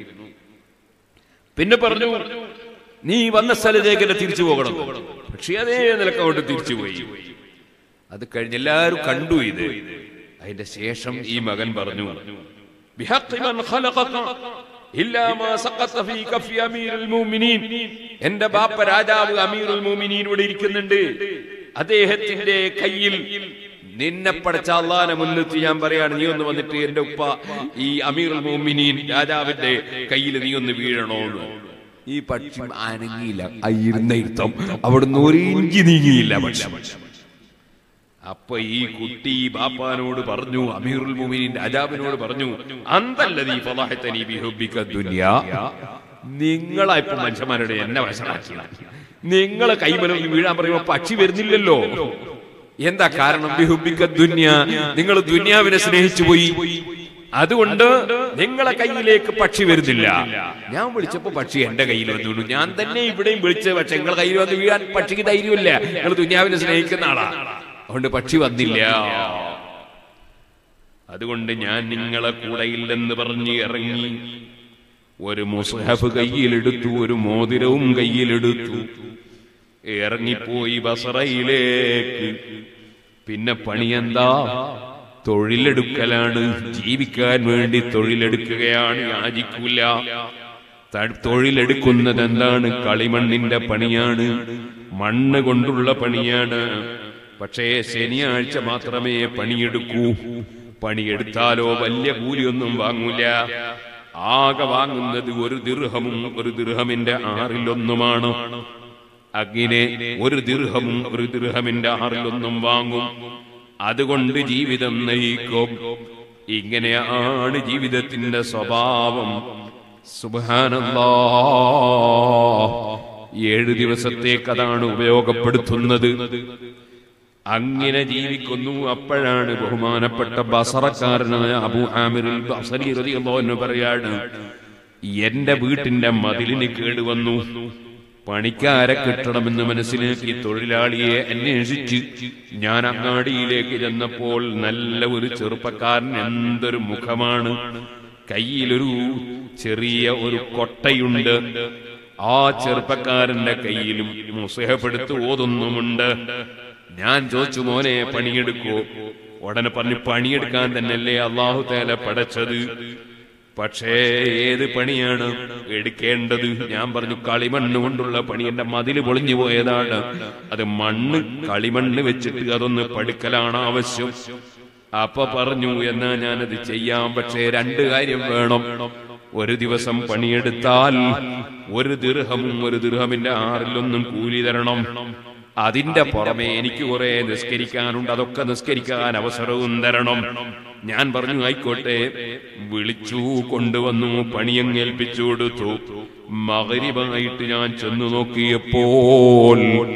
പിന്നെ പറഞ്ഞു നീ വന്ന സ്ഥലത്തേക്ക് തന്നെ തിരിച്ചു പോകണം പക്ഷി അതേ നിലക്കോട്ട് തിരിച്ചുപോയി അത് കഴിഞ്ഞ് എല്ലാവരും കണ്ടു ഇത് അതിന്റെ ശേഷം ഈ മകൻ പറഞ്ഞു "ബിഹഖ് മൻ ഖലഖക ഇല്ലാ മാ സഖത്ത ഫീ കഫി അമീറുൽ മുഅ്മിനീൻ." എന്റെ ബാപ്പ രാജാവ് അമീറുൽ മുഅ്മിനീൻ ഇവിടെ ഇരിക്കുന്നുണ്ട് അദ്ദേഹത്തിന്റെ കയ്യിൽ നിന്നെ പടച്ച അള്ളാനെ മുൻനിർത്തി ഞാൻ പറയാണ് നീ ഒന്ന് വന്നിട്ട് എന്റെ ഉപ്പ ഈ അമീറുൽ മുഅ്മിനീൻ രാജാവിന്റെ കയ്യിൽ നീ ഒന്ന് വീഴണോന്ന് ഈ പക്ഷി അനങ്ങിയില്ല ആ ഇരുന്ന ഇരുത്തം അവിടുന്ന് ഒരു ഇഞ്ചി നീങ്ങിയില്ല പക്ഷെ അപ്പൊ ഈ കുട്ടി ഈ ബാപ്പാനോട് പറഞ്ഞു അമീറുൽ മുമീൻ രാജാവിനോട് പറഞ്ഞു അന്തല്ലതീ ഫളഹതനി ബിഹുബ്ബിക ദുനിയ നിങ്ങളാ ഇപ്പൊ മനുഷ്യന്മാരുടെ എന്നെ വശമാക്കിയത് നിങ്ങളെ കൈമലയിൽ വീഴാൻ പറയുമ്പോ പക്ഷി വരുന്നില്ലല്ലോ എന്താ കാരണം ബിഹുബ്ബിക ദുനിയ നിങ്ങൾ ദുനിയാവിനെ സ്നേഹിച്ചു പോയി അതുകൊണ്ട് നിങ്ങളെ കയ്യിലേക്ക് പക്ഷി വരുന്നില്ല ഞാൻ വിളിച്ചപ്പോ പക്ഷി എന്റെ കയ്യിൽ വന്നു വീണു. ഞാൻ തന്നെ ഇവിടെയും വിളിച്ച പക്ഷെ നിങ്ങളെ കയ്യിൽ വന്ന് വീഴാൻ പക്ഷിക്ക് ധൈര്യമില്ല നിങ്ങൾ ദുനിയാവിനെ സ്നേഹിക്കുന്ന ആളാ അതുകൊണ്ട് പക്ഷി വന്നില്ല അതുകൊണ്ട് ഞാൻ നിങ്ങളെ കൂടെയില്ലെന്ന് പറഞ്ഞ് ഇറങ്ങി ഒരു മുസ്ഹഫ് കയ്യിലെടുത്തു ഒരു മോതിരവും കയ്യിലെടുത്തു ഇറങ്ങിപ്പോയി ബസറയിലേക്ക് പിന്നെ പണി എന്താ തൊഴിലെടുക്കലാണ് ജീവിക്കാൻ വേണ്ടി തൊഴിലെടുക്കുകയാണ് യാചിക്കൂല ത- തൊഴിലെടുക്കുന്നത് എന്താണ് കളിമണ്ണിന്റെ പണിയാണ് മണ്ണ് കൊണ്ടുള്ള പണിയാണ് പക്ഷേ ശനിയാഴ്ച മാത്രമേ പണിയെടുക്കൂ പണിയെടുത്താലോ വലിയ കൂലിയൊന്നും വാങ്ങൂല ആകെ വാങ്ങുന്നത് ഒരു ദീർഘമും ഒരു ദീർഘമിന്റെ ആറിലൊന്നുമാണ് അങ്ങനെ ഒരു ദീർഘമും ഒരു ദീർഘമിന്റെ ആറിലൊന്നും വാങ്ങും അതുകൊണ്ട് ജീവിതം നയിക്കും ഇങ്ങനെയാണ് ജീവിതത്തിന്റെ സ്വഭാവം സുബാനല്ലാ ഏഴ് ദിവസത്തേക്ക് അതാണ് ഉപയോഗപ്പെടുത്തുന്നത് അങ്ങനെ ജീവിക്കുന്നു അപ്പോഴാണ് ബഹുമാനപ്പെട്ട ബസറക്കാരനായ അബു ആമിറുൽ ബസരി റളിയല്ലാഹു അൻഹു പറയാണ് എന്റെ വീട്ടിന്റെ മതിലിന് കേടുവന്നു പണിക്കാരെ കിട്ടണമെന്ന് മനസ്സിലാക്കി തൊഴിലാളിയെ അന്വേഷിച്ച് ഞാൻ അങ്ങാടിയിലേക്ക് ചെന്നപ്പോൾ നല്ല ഒരു ചെറുപ്പക്കാരൻ എന്തൊരു മുഖമാണ് കയ്യിലൊരു ചെറിയ ഒരു കൊട്ടയുണ്ട് ആ ചെറുപ്പക്കാരന്റെ കയ്യിലും മുസഹപ്പെടുത്ത് ഓതുന്നുമുണ്ട് ഞാൻ ചോദിച്ചു മോനെ പണിയെടുക്കോ ഉടനെ പറഞ്ഞു പണിയെടുക്കാൻ തന്നെയല്ലേ അള്ളാഹു തേല പടച്ചത് പക്ഷേ ഏത് പണിയാണ് എടുക്കേണ്ടത് ഞാൻ പറഞ്ഞു കളിമണ്ണ് കൊണ്ടുള്ള പണി എന്റെ മതില് പൊളിഞ്ഞു പോയതാണ് അത് മണ്ണ് കളിമണ്ണ് വെച്ചിട്ട് അതൊന്ന് പടുക്കലാണ് ആവശ്യം അപ്പൊ പറഞ്ഞു എന്നാ ഞാനത് ചെയ്യാം പക്ഷേ രണ്ട് കാര്യം വേണം ഒരു ദിവസം പണിയെടുത്താൽ ഒരു ദീർഘമും ഒരു ദീർഘമിന്റെ ആറിലൊന്നും കൂലി തരണം അതിന്റെ പുറമെ എനിക്ക് കുറെ നിസ്കരിക്കാനുണ്ട് അതൊക്കെ നിസ്കരിക്കാൻ അവസരവും തരണം ഞാൻ പറഞ്ഞു ആയിക്കോട്ടെ വിളിച്ചു കൊണ്ടുവന്നു പണിയങ്ങേൽപ്പിച്ചു കൊടുത്തു മകരിവായിട്ട് ഞാൻ ചെന്നു നോക്കിയപ്പോൾ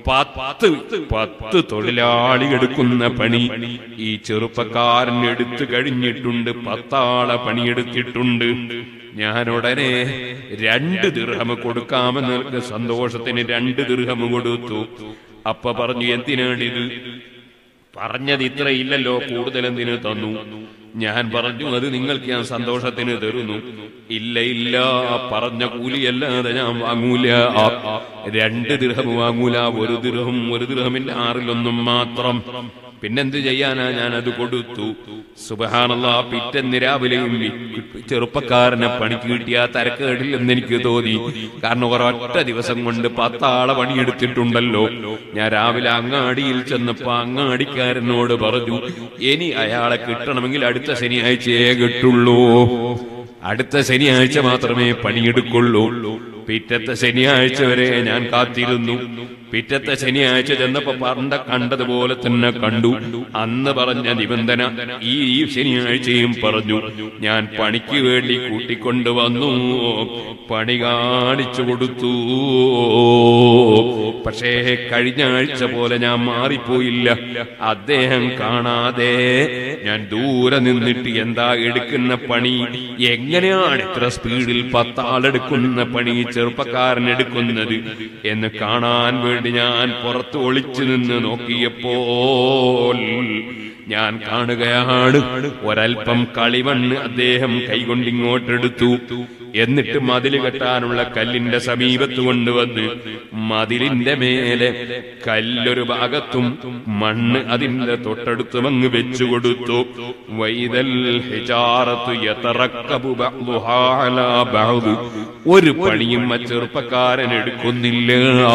പത്ത് പത്ത് തൊഴിലാളി എടുക്കുന്ന പണി ഈ ചെറുപ്പക്കാരൻ എടുത്തു കഴിഞ്ഞിട്ടുണ്ട് പത്താളെ പണിയെടുത്തിട്ടുണ്ട് ഞാൻ ഉടനെ രണ്ട് ദിർഹം കൊടുക്കാമെന്ന് സന്തോഷത്തിന് രണ്ട് ദിർഹം കൊടുത്തു അപ്പ പറഞ്ഞു എന്തിനാണിത് പറഞ്ഞത് ഇത്ര ഇല്ലല്ലോ കൂടുതൽ എന്തിനു തന്നു ഞാൻ പറഞ്ഞു അത് നിങ്ങൾക്ക് ഞാൻ സന്തോഷത്തിന് തരുന്നു ഇല്ല ഇല്ല പറഞ്ഞ കൂലിയല്ലാതെ ഞാൻ വാങ്ങൂല രണ്ട് ദിർഹം വാങ്ങൂല ഒരു ദിർഹം ഒരു ദിർഹമിന്റെ ആറിലൊന്നും മാത്രം പിന്നെന്ത് ചെയ്യാനാ ഞാൻ അത് കൊടുത്തു സുബഹാനല്ല പിറ്റന്ന് രാവിലെയും ഈ ചെറുപ്പക്കാരനെ പണിക്ക് കിട്ടിയ തരക്കേടില്ലെന്ന് എനിക്ക് തോന്നി കാരണം ഒരൊറ്റ ദിവസം കൊണ്ട് പത്താളെ പണിയെടുത്തിട്ടുണ്ടല്ലോ ഞാൻ രാവിലെ അങ്ങാടിയിൽ ചെന്നപ്പോ അങ്ങാടിക്കാരനോട് പറഞ്ഞു ഇനി അയാളെ കിട്ടണമെങ്കിൽ അടുത്ത ശനിയാഴ്ചയെ കിട്ടുള്ളൂ അടുത്ത ശനിയാഴ്ച മാത്രമേ പണിയെടുക്കുള്ളൂ പിറ്റത്തെ ശനിയാഴ്ച വരെ ഞാൻ കാത്തിരുന്നു പിറ്റത്തെ ശനിയാഴ്ച ചെന്നപ്പോ പണ്ട കണ്ടതുപോലെ തന്നെ കണ്ടു അന്ന് പറഞ്ഞ നിബന്ധന ഈ ഈ ശനിയാഴ്ചയും പറഞ്ഞു ഞാൻ പണിക്ക് വേണ്ടി കൂട്ടിക്കൊണ്ടുവന്നു പണി കാണിച്ചു കൊടുത്തു പക്ഷേ കഴിഞ്ഞ ആഴ്ച പോലെ ഞാൻ മാറിപ്പോയില്ല അദ്ദേഹം കാണാതെ ഞാൻ ദൂരെ നിന്നിട്ട് എന്താ എടുക്കുന്ന പണി എങ്ങനെയാണ് ഇത്ര സ്പീഡിൽ പത്താളെടുക്കുന്ന പണി ചെറുപ്പക്കാരൻ എടുക്കുന്നത് എന്ന് കാണാൻ വേണ്ടി ഞാൻ പുറത്ത് ഒളിച്ചു നിന്ന് നോക്കിയപ്പോൾ ഞാൻ കാണുകയാണ് ഒരൽപ്പം കളിമണ്ണ് അദ്ദേഹം കൈകൊണ്ട് ഇങ്ങോട്ടെടുത്തു എന്നിട്ട് മതിൽ കെട്ടാനുള്ള കല്ലിന്റെ സമീപത്ത് കൊണ്ടുവന്ന് മതിലിന്റെ മേലെ കല്ലൊരു ഭാഗത്തും മണ്ണ് അതിന്റെ തൊട്ടടുത്തും അങ്ങ് വെച്ചു കൊടുത്തു വൈതൽ ഹിജാറത്തു യതറക്കബു ബഅ്ദുഹാ അലാ ബഅ്ദ്. ഒരു പണിയും ആ ചെറുപ്പക്കാരൻ എടുക്കുന്നില്ല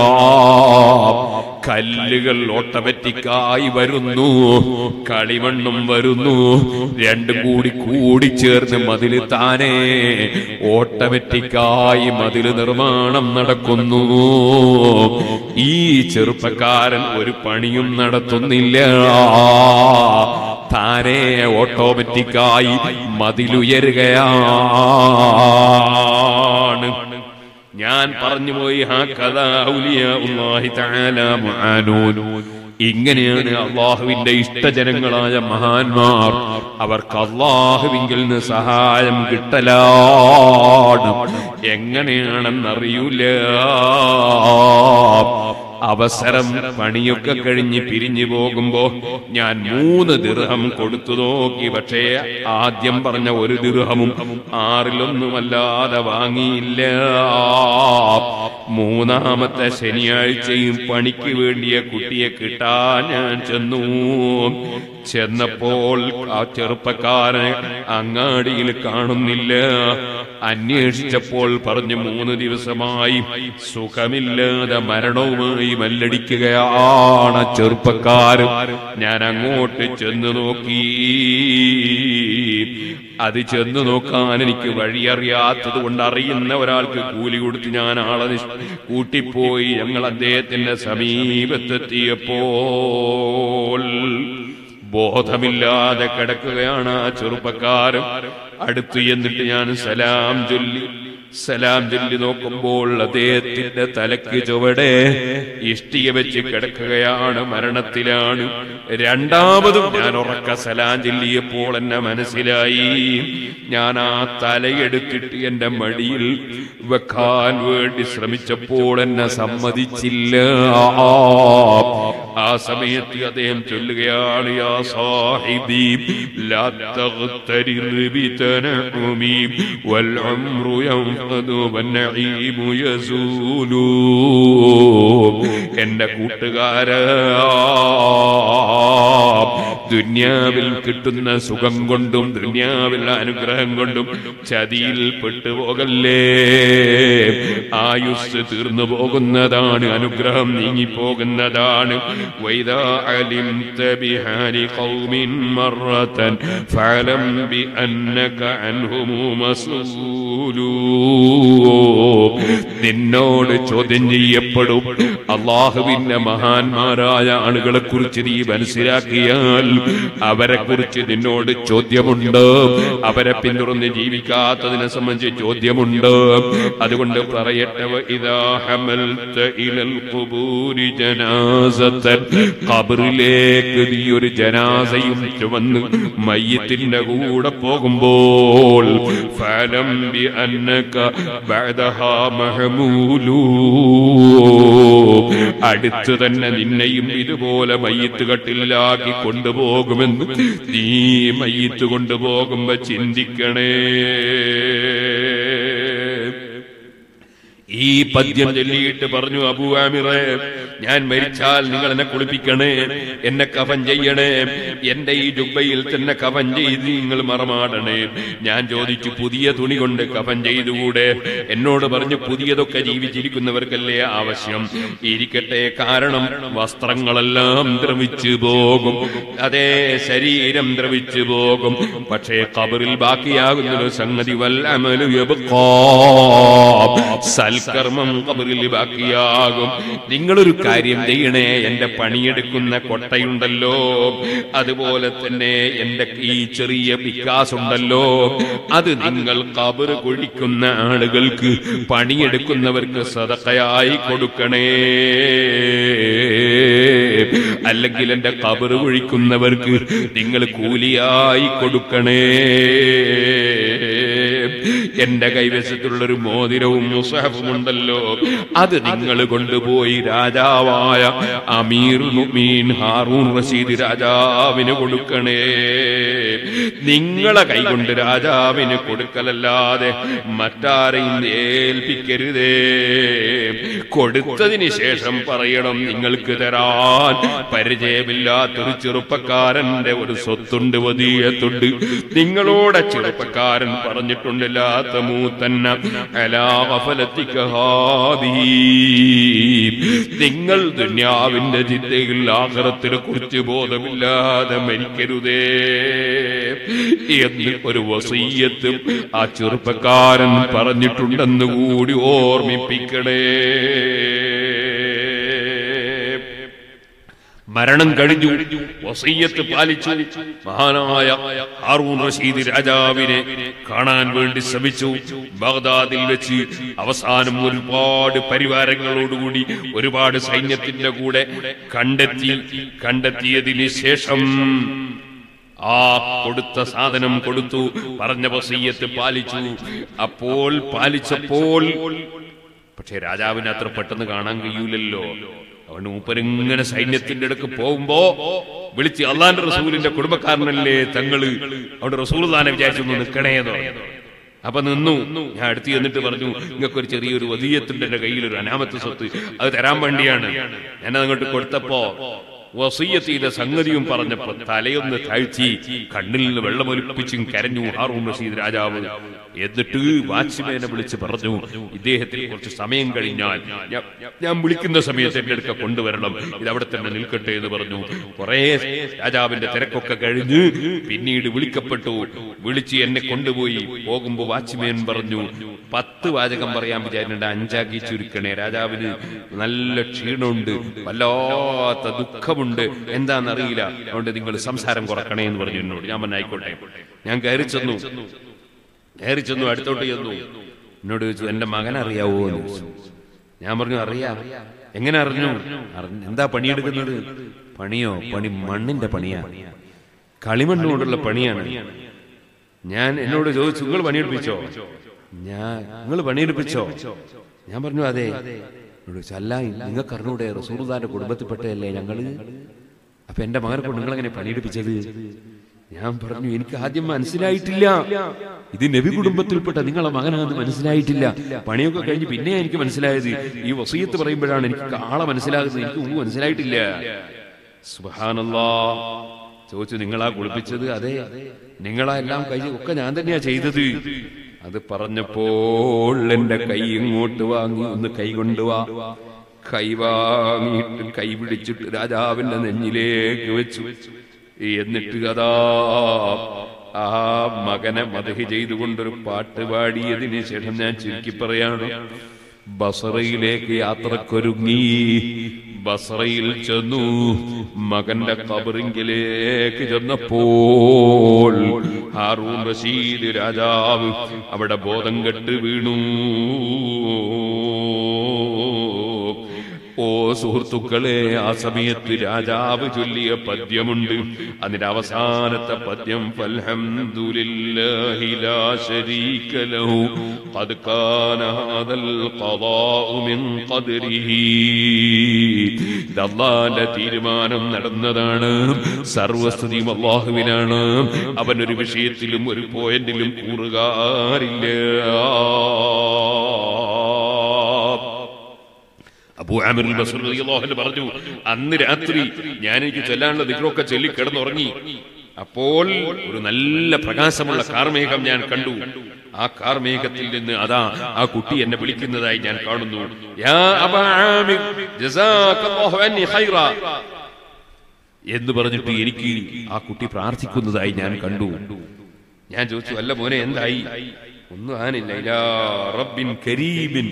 കല്ലുകൾ ഓട്ടോമാറ്റിക്കായി വരുന്നു കളിമണ്ണും വരുന്നു രണ്ടും കൂടി കൂടി ചേർന്ന് മതില് താനേ ഓട്ടോമാറ്റിക്കായി മതില് നിർമ്മാണം നടക്കുന്നു ഈ ചെറുപ്പക്കാരൻ ഒരു പണിയും നടത്തുന്നില്ല താനേ ഓട്ടോമാറ്റിക്കായി മതിലുയരുകയാണ് ഞാൻ പറഞ്ഞുപോയി ഹാ കഥ ഇങ്ങനെയാണ് അള്ളാഹുവിന്റെ ഇഷ്ടജനങ്ങളായ മഹാന്മാർ അവർക്ക് അള്ളാഹുവിങ്കിൽ നിന്ന് സഹായം കിട്ടലാണ് എങ്ങനെയാണെന്നറിയൂല അവസരം പണിയൊക്കെ കഴിഞ്ഞ് പിരിഞ്ഞു പോകുമ്പോ ഞാൻ മൂന്ന് ദിർഹം കൊടുത്തു നോക്കി പക്ഷേ ആദ്യം പറഞ്ഞ ഒരു ദിർഹമും ആറിലൊന്നുമല്ലാതെ വാങ്ങിയില്ല മൂന്നാമത്തെ ശനിയാഴ്ചയും പണിക്ക് വേണ്ടിയ കുട്ടിയെ കിട്ടാൻ ഞാൻ ചെന്നു ചെന്നപ്പോൾ ആ ചെറുപ്പക്കാരനെ അങ്ങാടിയിൽ കാണുന്നില്ല അന്വേഷിച്ചപ്പോൾ പറഞ്ഞു മൂന്ന് ദിവസമായി സുഖമില്ലാതെ മരണവുമായി മല്ലടിക്കുകയാണ് ആ ചെറുപ്പക്കാരൻ ഞാൻ അങ്ങോട്ട് ചെന്ന് നോക്കി അത് ചെന്ന് നോക്കാൻ എനിക്ക് വഴിയറിയാത്തത് കൊണ്ട് അറിയുന്ന ഒരാൾക്ക് കൂലി കൊടുത്ത് ഞാൻ ആളെ നിഷ്- കൂട്ടിപ്പോയി ഞങ്ങൾ അദ്ദേഹത്തിന്റെ സമീപത്തെത്തിയപ്പോൾ ബോധമില്ലാതെ കിടക്കുകയാണ് ആ ചെറുപ്പക്കാരൻ അടുത്തു എന്നിട്ട് ഞാൻ സലാം ചൊല്ലി സലാം ചൊല്ലി നോക്കുമ്പോൾ അദ്ദേഹത്തിന്റെ തലക്ക് ചുവടെ ഇഷ്ടിക വെച്ച് കിടക്കുകയാണ് മരണത്തിലാണ് രണ്ടാമതും ഞാൻ ഉറക്ക സലാം ചൊല്ലിയപ്പോൾ എന്നെ മനസ്സിലായി ഞാൻ ആ തലയെടുത്തിട്ട് എന്റെ മടിയിൽ വെക്കാൻ വേണ്ടി ശ്രമിച്ചപ്പോൾ എന്നെ സമ്മതിച്ചില്ല ആ സമയത്ത് അദ്ദേഹം ചൊല്ലുകയാണ് യാ സാഹിബി ലാ തഗ്തരിർ ബിതനഉമി വൽ ഉംറു യൻഫദു വന്നഈമു യസൂലു എന്റെ കൂട്ടുകാരാ ദുന്യാവിൽ കിട്ടുന്ന സുഖം കൊണ്ടും ദുന്യാവിൽ അനുഗ്രഹം കൊണ്ടും ചതിയിൽ പെട്ടുപോകല്ലേ ആയുസ് തീർന്നു പോകുന്നതാണ് അനുഗ്രഹം നീങ്ങിപ്പോകുന്നതാണ് വൈദാ അലിംത ബിഹാരി ഖൗമിൻ മറത്തൻ ഫഅലം ബിഅന്നക അൻഹുമു മസ്ഊലൂ നിന്നോട് ചോദ്യം ചെയ്യപ്പെടും അള്ളാഹുവിന്റെ മഹാന്മാരായ ആളുകളെ കുറിച്ച് നീ മനസ്സിലാക്കിയാൽ അവരെ കുറിച്ച് നിന്നോട് ചോദ്യമുണ്ട് അവരെ പിന്തുടർന്ന് ജീവിക്കാത്തതിനെ സംബന്ധിച്ച് ചോദ്യമുണ്ട് അതുകൊണ്ട് പറയട്ടെ ഇതാ ഹമൽത ഇലൽ ഖുബൂരി ജനാസത്തൻ ഖബറിലേക്ക് നീ ഒരു ജനാസയും ചുമന്ന് മയ്യത്തിന്റെ കൂടെ പോകുമ്പോൾ ഫലം ബി അന്നക ബഅദഹാ മഹമൂലൂ അടുത്ത് തന്നെ നിന്നെയും ഇതുപോലെ മയ്യത്ത് കട്ടിലാക്കി കൊണ്ടുപോകുമെന്ന് നീ മയ്യത്ത് കൊണ്ടുപോകുമ്പോ ചിന്തിക്കണേ ഈ പദ്യം ചൊല്ലിയിട്ട് പറഞ്ഞു അബുവാമിറെ ഞാൻ മരിച്ചാൽ നിങ്ങൾ എന്നെ കുളിപ്പിക്കണേ എന്നെ കഫൻ ചെയ്യണേ എന്റെ ഈ ജുബയിൽ തന്നെ കഫൻ ചെയ്ത് നിങ്ങൾ മറമാടണേ ഞാൻ ചോദിച്ചു പുതിയ തുണി കൊണ്ട് കഫൻ ചെയ്തുകൂടെ എന്നോട് പറഞ്ഞു പുതിയതൊക്കെ ജീവിച്ചിരിക്കുന്നവർക്കല്ലേ ആവശ്യം ഇരിക്കട്ടെ കാരണം വസ്ത്രങ്ങളെല്ലാം ദ്രവിച്ചു പോകും അതേ ശരീരം ദ്രവിച്ചു പോകും പക്ഷേ കബറിൽ ബാക്കിയാകുന്നൊരു സംഗതി വല്ലമലു സൽക്കർമ്മം കബറിൽ ബാക്കിയാകും നിങ്ങളൊരു കാര്യം ചെയ്യണേ എന്റെ പണിയെടുക്കുന്ന കൊട്ടയുണ്ടല്ലോ അതുപോലെ തന്നെ എന്റെ ഈ ചെറിയ വികാസ് ഉണ്ടല്ലോ അത് നിങ്ങൾ കബർ കുഴിക്കുന്ന ആളുകൾക്ക് പണിയെടുക്കുന്നവർക്ക് സദക്കയായി കൊടുക്കണേ അല്ലെങ്കിൽ എന്റെ കബർ കുഴിക്കുന്നവർക്ക് നിങ്ങൾ കൂലിയായി കൊടുക്കണേ എന്റെ കൈവശത്തുള്ള ഒരു മോതിരവും മുസഹഫും ഉണ്ടല്ലോ അത് നിങ്ങൾ കൊണ്ടുപോയി രാജാവായ അമീർ മുമീൻ ഹാറൂൺ റഷീദ് രാജാവിന് കൊടുക്കണേ നിങ്ങളെ കൈകൊണ്ട് രാജാവിന് കൊടുക്കലല്ലാതെ മറ്റാരെയും ഏൽപ്പിക്കരുതേ കൊടുത്തതിന് ശേഷം പറയണം നിങ്ങൾക്ക് തരാൻ പരിചയമില്ലാത്തൊരു ചെറുപ്പക്കാരന്റെ ഒരു സ്വത്തുണ്ട് വതീയത്തുണ്ട് നിങ്ങളോട് ആ ചെറുപ്പക്കാരൻ പറഞ്ഞിട്ടുണ്ട് ലാ തമൂതന്ന അലാ ഗഫലത്തിക ഹാദിഹി. നിങ്ങൾ ദുന്യാവിന്റെ ചിന്തയിൽ ആഖിറത്തിനെ കുറിച്ച് ബോധമില്ലാതെ മരിക്കരുതേ എന്ന് ഒരു വസീയത്തും ആ ചെറുപ്പക്കാരൻ പറഞ്ഞിട്ടുണ്ടെന്ന് കൂടി ഓർമ്മിപ്പിക്കണേ മരണം കഴിഞ്ഞു വസീയത്ത് പാലിച്ചു മഹാനായ ഹാറൂൺ റഷീദ് രാജാവിനെ കാണാൻ വേണ്ടി ശ്രമിച്ചു ബഗ്ദാദിൽ വെച്ച് അവസാനം ഒരുപാട് പരിവാരങ്ങളോടുകൂടി ഒരുപാട് സൈന്യത്തിന്റെ കൂടെ കണ്ടെത്തി കണ്ടെത്തിയതിന് ശേഷം ആ കൊടുത്ത സാധനം കൊടുത്തു പറഞ്ഞ വസീയത്ത് പാലിച്ചു അപ്പോൾ പാലിച്ചപ്പോൾ പക്ഷെ രാജാവിന് അത്ര പെട്ടെന്ന് കാണാൻ കഴിയൂലല്ലോ അതുകൊണ്ട് മൂപ്പരിങ്ങനെ സൈന്യത്തിന്റെ അടുക്ക് പോകുമ്പോ വിളിച്ച് അള്ളാന്റെ റസൂലിന്റെ കുടുംബക്കാരനല്ലേ തങ്ങള് അവിടെ റസൂൽ താനെ വിചാരിച്ചു നിൽക്കണേ എന്ന് പറഞ്ഞു അപ്പൊ നിന്നു ഞാൻ അടുത്ത് ചെന്നിട്ട് പറഞ്ഞു നിങ്ങൾക്ക് ഒരു ചെറിയൊരു വതീയത്തിന്റെ എന്റെ കയ്യിൽ ഒരു അനാമത്ത് സ്വത്ത് അത് തരാൻ വേണ്ടിയാണ് ഞാൻ അങ്ങോട്ട് കൊടുത്തപ്പോ വസീയത്തിലെ സംഗതിയും പറഞ്ഞപ്പോ തലയൊന്ന് താഴ്ത്തി കണ്ണിൽ നിന്ന് വെള്ളമൊലിപ്പിച്ചും കരഞ്ഞു ഹാറൂൺ റഷീദ് രാജാവ് എന്നിട്ട് വാച്ച്മാനെ വിളിച്ച് പറഞ്ഞു ഇദ്ദേഹത്തിന് കുറച്ച് സമയം കഴിഞ്ഞാൽ ഞാൻ- ഞാൻ വിളിക്കുന്ന സമയത്ത് എന്റെ അടുക്ക കൊണ്ടുവരണം ഇത് അവിടെ തന്നെ നിൽക്കട്ടെ എന്ന് പറഞ്ഞു കുറെ രാജാവിന്റെ തിരക്കൊക്കെ കഴിഞ്ഞ് പിന്നീട് വിളിക്കപ്പെട്ടു വിളിച്ച് എന്നെ കൊണ്ടുപോയി പോകുമ്പോ വാച്ച്മാൻ പറഞ്ഞു പത്ത് വാചകം പറയാൻ വിചാരിച്ചിട്ടുണ്ട് അഞ്ചാക്കി ചുരുക്കണേ രാജാവിന് നല്ല ക്ഷീണമുണ്ട് വല്ലാത്ത ദുഃഖമുണ്ട് എന്താണെന്നറിയില്ല അതുകൊണ്ട് നിങ്ങൾ സംസാരം കുറക്കണേ എന്ന് പറഞ്ഞു എന്നോട് ഞാൻ പറഞ്ഞു ആയിക്കോട്ടെ ഞാൻ കയറി ചെന്നു കയറി ചെന്നു അടുത്തോട്ട് ചെന്നു എന്നോട് ചോദിച്ചു എന്റെ മകൻ അറിയാവോ എന്ന് ചോദിച്ചു ഞാൻ പറഞ്ഞു അറിയാം എങ്ങനെ അറിഞ്ഞു അറിഞ്ഞ്- എന്താ പണിയെടുക്കുന്നത് പണിയോ പണി മണ്ണിന്റെ പണിയാ കളിമണ്ണോടുള്ള പണിയാണ് ഞാൻ എന്നോട് ചോദിച്ചു നിങ്ങൾ പണിയെടുപ്പിച്ചോ ഞാൻ നിങ്ങൾ പണിയെടുപ്പിച്ചോ ഞാൻ പറഞ്ഞു അതെ എന്നോട് ചോദിച്ചു, അല്ല നിങ്ങൾക്ക് അറിഞ്ഞൂടെ റസൂർദാന്റെ കുടുംബത്തിൽപ്പെട്ടതല്ലേ ഞങ്ങള് അപ്പൊ എന്റെ മകനെ കൊണ്ട് നിങ്ങൾ എങ്ങനെ പണിയെടുപ്പിച്ചത് ഞാൻ പറഞ്ഞു എനിക്ക് ആദ്യം മനസ്സിലായിട്ടില്ല ഇത് നബി കുടുംബത്തിൽപ്പെട്ട നിങ്ങളെ മകനാണെന്ന് മനസ്സിലായിട്ടില്ല പണിയൊക്കെ കഴിഞ്ഞ് പിന്നെ എനിക്ക് മനസ്സിലായത് ഈ വസീയത്ത് പറയുമ്പോഴാണ് എനിക്ക് ആളെ മനസ്സിലാകുന്നത് എനിക്ക് മുമ്പ് മനസ്സിലായിട്ടില്ല സുബാനല്ലാ ചോദിച്ചു നിങ്ങളാ കുളിപ്പിച്ചത് അതെ നിങ്ങളാ എല്ലാം കഴിഞ്ഞ് ഒക്കെ ഞാൻ തന്നെയാ ചെയ്തത് അത് പറഞ്ഞപ്പോൾ എന്റെ കൈ ഇങ്ങോട്ട് വാങ്ങി ഒന്ന് കൈ കൊണ്ടുവാ കൈ വാങ്ങിയിട്ട് കൈ പിടിച്ചിട്ട് രാജാവിന്റെ നെഞ്ഞിലേക്ക് വെച്ചു എന്നിട്ട് അതാ ആ മകനെ മതഹി ചെയ്തുകൊണ്ടൊരു പാട്ട് പാടിയതിന് ശേഷം ഞാൻ ചുരുക്കി പറയാണ് ബസറയിലേക്ക് യാത്രക്കൊരുങ്ങി ബസറയിൽ ചെന്നു മകന്റെ കബറിങ്കിലേക്ക് ചെന്നപ്പോൾ ഹാറൂൺ റഷീദ് രാജാവ് അവിടെ ബോധം കെട്ട് വീണു ഓ സുഹൃത്തുക്കളെ ആ സമയത്ത് രാജാവ് ചൊല്ലിയ പദ്യമുണ്ട് അതിന്റെ അവസാനത്തെ പദ്യം ഫൽഹംദുലില്ലാഹി ലാ ശരീക ലഹു ഖദ് കാന ഹാദൽ ഖദാഉ മിൻ ഖദ്രിഹി ഇത് അല്ലാഹുവിന്റെ തീരുമാനം നടന്നതാണ് സർവസ്തുതിയും അള്ളാഹുവിനാണ് അവൻ ഒരു വിഷയത്തിലും ഒരു പോയിന്റിലും കൂറുകാറില്ല അബൂ ആമിർ ബസർ റളിയല്ലാഹു അൻഹു പറഞ്ഞു അന്ന് രാത്രി ഞാൻ എനിക്ക് ചൊല്ലാനുള്ള ദിക്റൊക്കെ ചൊല്ലി കിടന്നുറങ്ങി അപ്പോൾ ഒരു നല്ല പ്രകാശമുള്ള കാർമേഘം ഞാൻ കണ്ടു ആ കാർമേഘത്തിൽ നിന്ന് അതാ ആ കുട്ടി എന്നെ വിളിക്കുന്നതായി ഞാൻ കാണുന്നു യാ അബാ ആമിർ ജസാക്കല്ലാഹു അന്നി ഖൈറ എന്ന് പറഞ്ഞിട്ട് എനിക്ക് ആ കുട്ടി പ്രാർത്ഥിക്കുന്നതായി ഞാൻ കണ്ടു ഞാൻ ചോദിച്ചു അല്ല മോനെ എന്തായി ഒന്നും ആനില്ല ഇലാ റബ്ബിൻ കരീബിൻ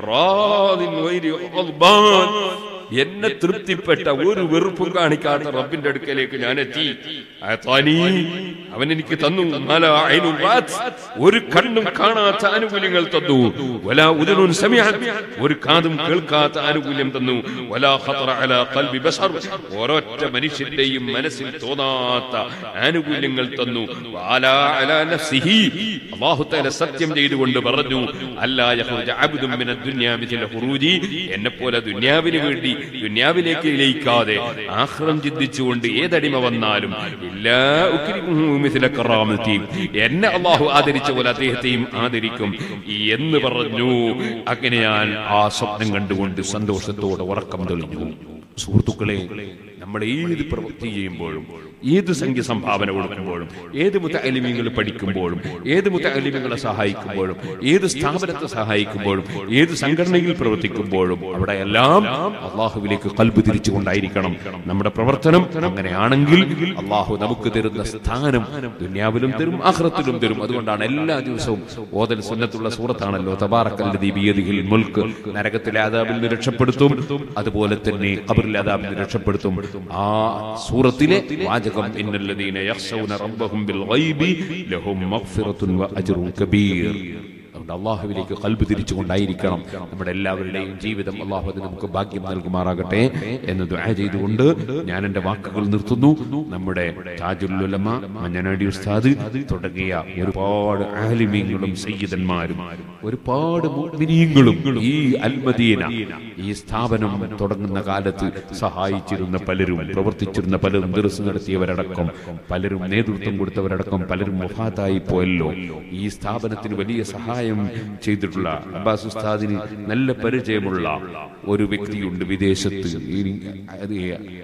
റാദിൻ വൈരി ഗൾബാൻ. എന്നെ തൃപ്തിപ്പെട്ട ഒരു വെറുപ്പും കാണിക്കാത്ത റബ്ബിന്റെ അടുക്കലേക്ക് ഞാൻ എത്തി അതാനി അവൻ എനിക്ക് തന്നു മല ഐനുൻ റാത്ത്. ഒരു കണ്ണും കാണാത്ത ആനുകൂല്യങ്ങൾ തന്നു വലാ ഉദനുൻ സമീഅൻ. ഒരു കാതും കേൾക്കാത്ത ആനുകൂല്യം തന്നു വലാ ഖതറ അലാ ഖൽബി ബശർ ഓരൊറ്റ മനുഷ്യന്റെയും മനസ്സിൽ തോന്നാത്ത ആനുകൂല്യങ്ങൾ തന്നു വഅലാ അലാ നഫ്സിഹി അല്ലാഹു തആല സത്യം ചെയ്തുകൊണ്ട് പറഞ്ഞു അല്ലാ യഖ്റുജ അബ്ദുൻ മിന ദുനിയാ മിഥല ഖുറൂജി എന്നെ പോലെ ദുനിയാവിന് വേണ്ടി ദുനിയാവിലേക്ക് ലയിക്കാതെ ആഖിറം ചിന്തിച്ചുകൊണ്ട് ഏതടിമ വന്നാലും ഇല്ലാ ഉക്രിമുഹു മിഥല കറാമതി എന്നെ അല്ലാഹു ആദരിച്ച പോലെ അദ്ദേഹത്തെയും ആദരിക്കും എന്ന് പറഞ്ഞു അങ്ങനെ ഞാൻ ആ സ്വപ്നം കണ്ടുകൊണ്ട് സന്തോഷത്തോടെ ഉറക്കം തെളിഞ്ഞു സുഹൃത്തുക്കളെ നമ്മൾ ഏത് പ്രവൃത്തി ചെയ്യുമ്പോഴും ഏത് സംഖ്യ സംഭാവന കൊടുക്കുമ്പോഴും ഏത് മുത്തലിമീങ്ങൾ പഠിക്കുമ്പോഴും ഏത് മുത്തലിമീങ്ങളെ സഹായിക്കുമ്പോഴും ഏത് സ്ഥാപനത്തെ സഹായിക്കുമ്പോഴും ഏത് സംഘടനയിൽ പ്രവർത്തിക്കുമ്പോഴും അവിടെ എല്ലാം അള്ളാഹുവിലേക്ക് കൽബ് തിരിച്ചുകൊണ്ടായിരിക്കണം നമ്മുടെ പ്രവർത്തനം അങ്ങനെയാണെങ്കിൽ അള്ളാഹു നമുക്ക് തരുന്ന സ്ഥാനം ദുന്യാവിലും തരും ആഹ്റത്തിലും തരും അതുകൊണ്ടാണ് എല്ലാ ദിവസവും ഓതൽ സുന്നത്തുള്ള സൂറത്താണല്ലോ തബാറക്കല്ലദീ ബിയദിഹിൽ മുൽക്ക് നരകത്തിലെ ആദാബിൽ നിന്ന് രക്ഷപ്പെടുത്തും അതുപോലെ തന്നെ ഖബറിലെ ആദാബിൽ നിന്ന് രക്ഷപ്പെടുത്തും ആ സൂറത്തിലെ വാചകം ഇന്നല്ലദീന യഖ്ശൗന റബ്ബഹും ബിൽ ഗൈബി ലഹും മഗ്ഫിറത്തുൻ വ അജ്റുൻ കബീർ അതുകൊണ്ട് അള്ളാഹുവിലേക്ക് കൽബ് തിരിച്ചുകൊണ്ടായിരിക്കണം നമ്മുടെ എല്ലാവരുടെയും ജീവിതം അള്ളാഹു അതിന് നമുക്ക് ഭാഗ്യം നൽകുമാറാകട്ടെ എന്ന് ദുആ ചെയ്തുകൊണ്ട് ഞാൻ എൻ്റെ വാക്കുകൾ നിർത്തുന്നു നമ്മുടെ താജുല്ലുലമ മഞ്ഞനാടി ഉസ്താദ് തുടങ്ങിയ ഒരുപാട് ആലിമീങ്ങളും സയ്യിദന്മാരും ഒരുപാട് മുഅ്മിനീങ്ങളും ഈ അൽമദീന ഈ സ്ഥാപനം തുടങ്ങുന്ന കാലത്ത് സഹായിച്ചിരുന്ന പലരും പ്രവർത്തിച്ചിരുന്ന പലരും ദർസ് നടത്തിയവരടക്കം പലരും നേതൃത്വം കൊടുത്തവരടക്കം പലരും മുഫാത്തായി പോയല്ലോ ഈ സ്ഥാപനത്തിന് വലിയ സഹായം ചെയ്തിട്ടുള്ള അബ്ബാസ് ഉസ്താദിന് നല്ല പരിചയമുള്ള ഒരു വ്യക്തിയുണ്ട് വിദേശത്ത് ഈ- അത്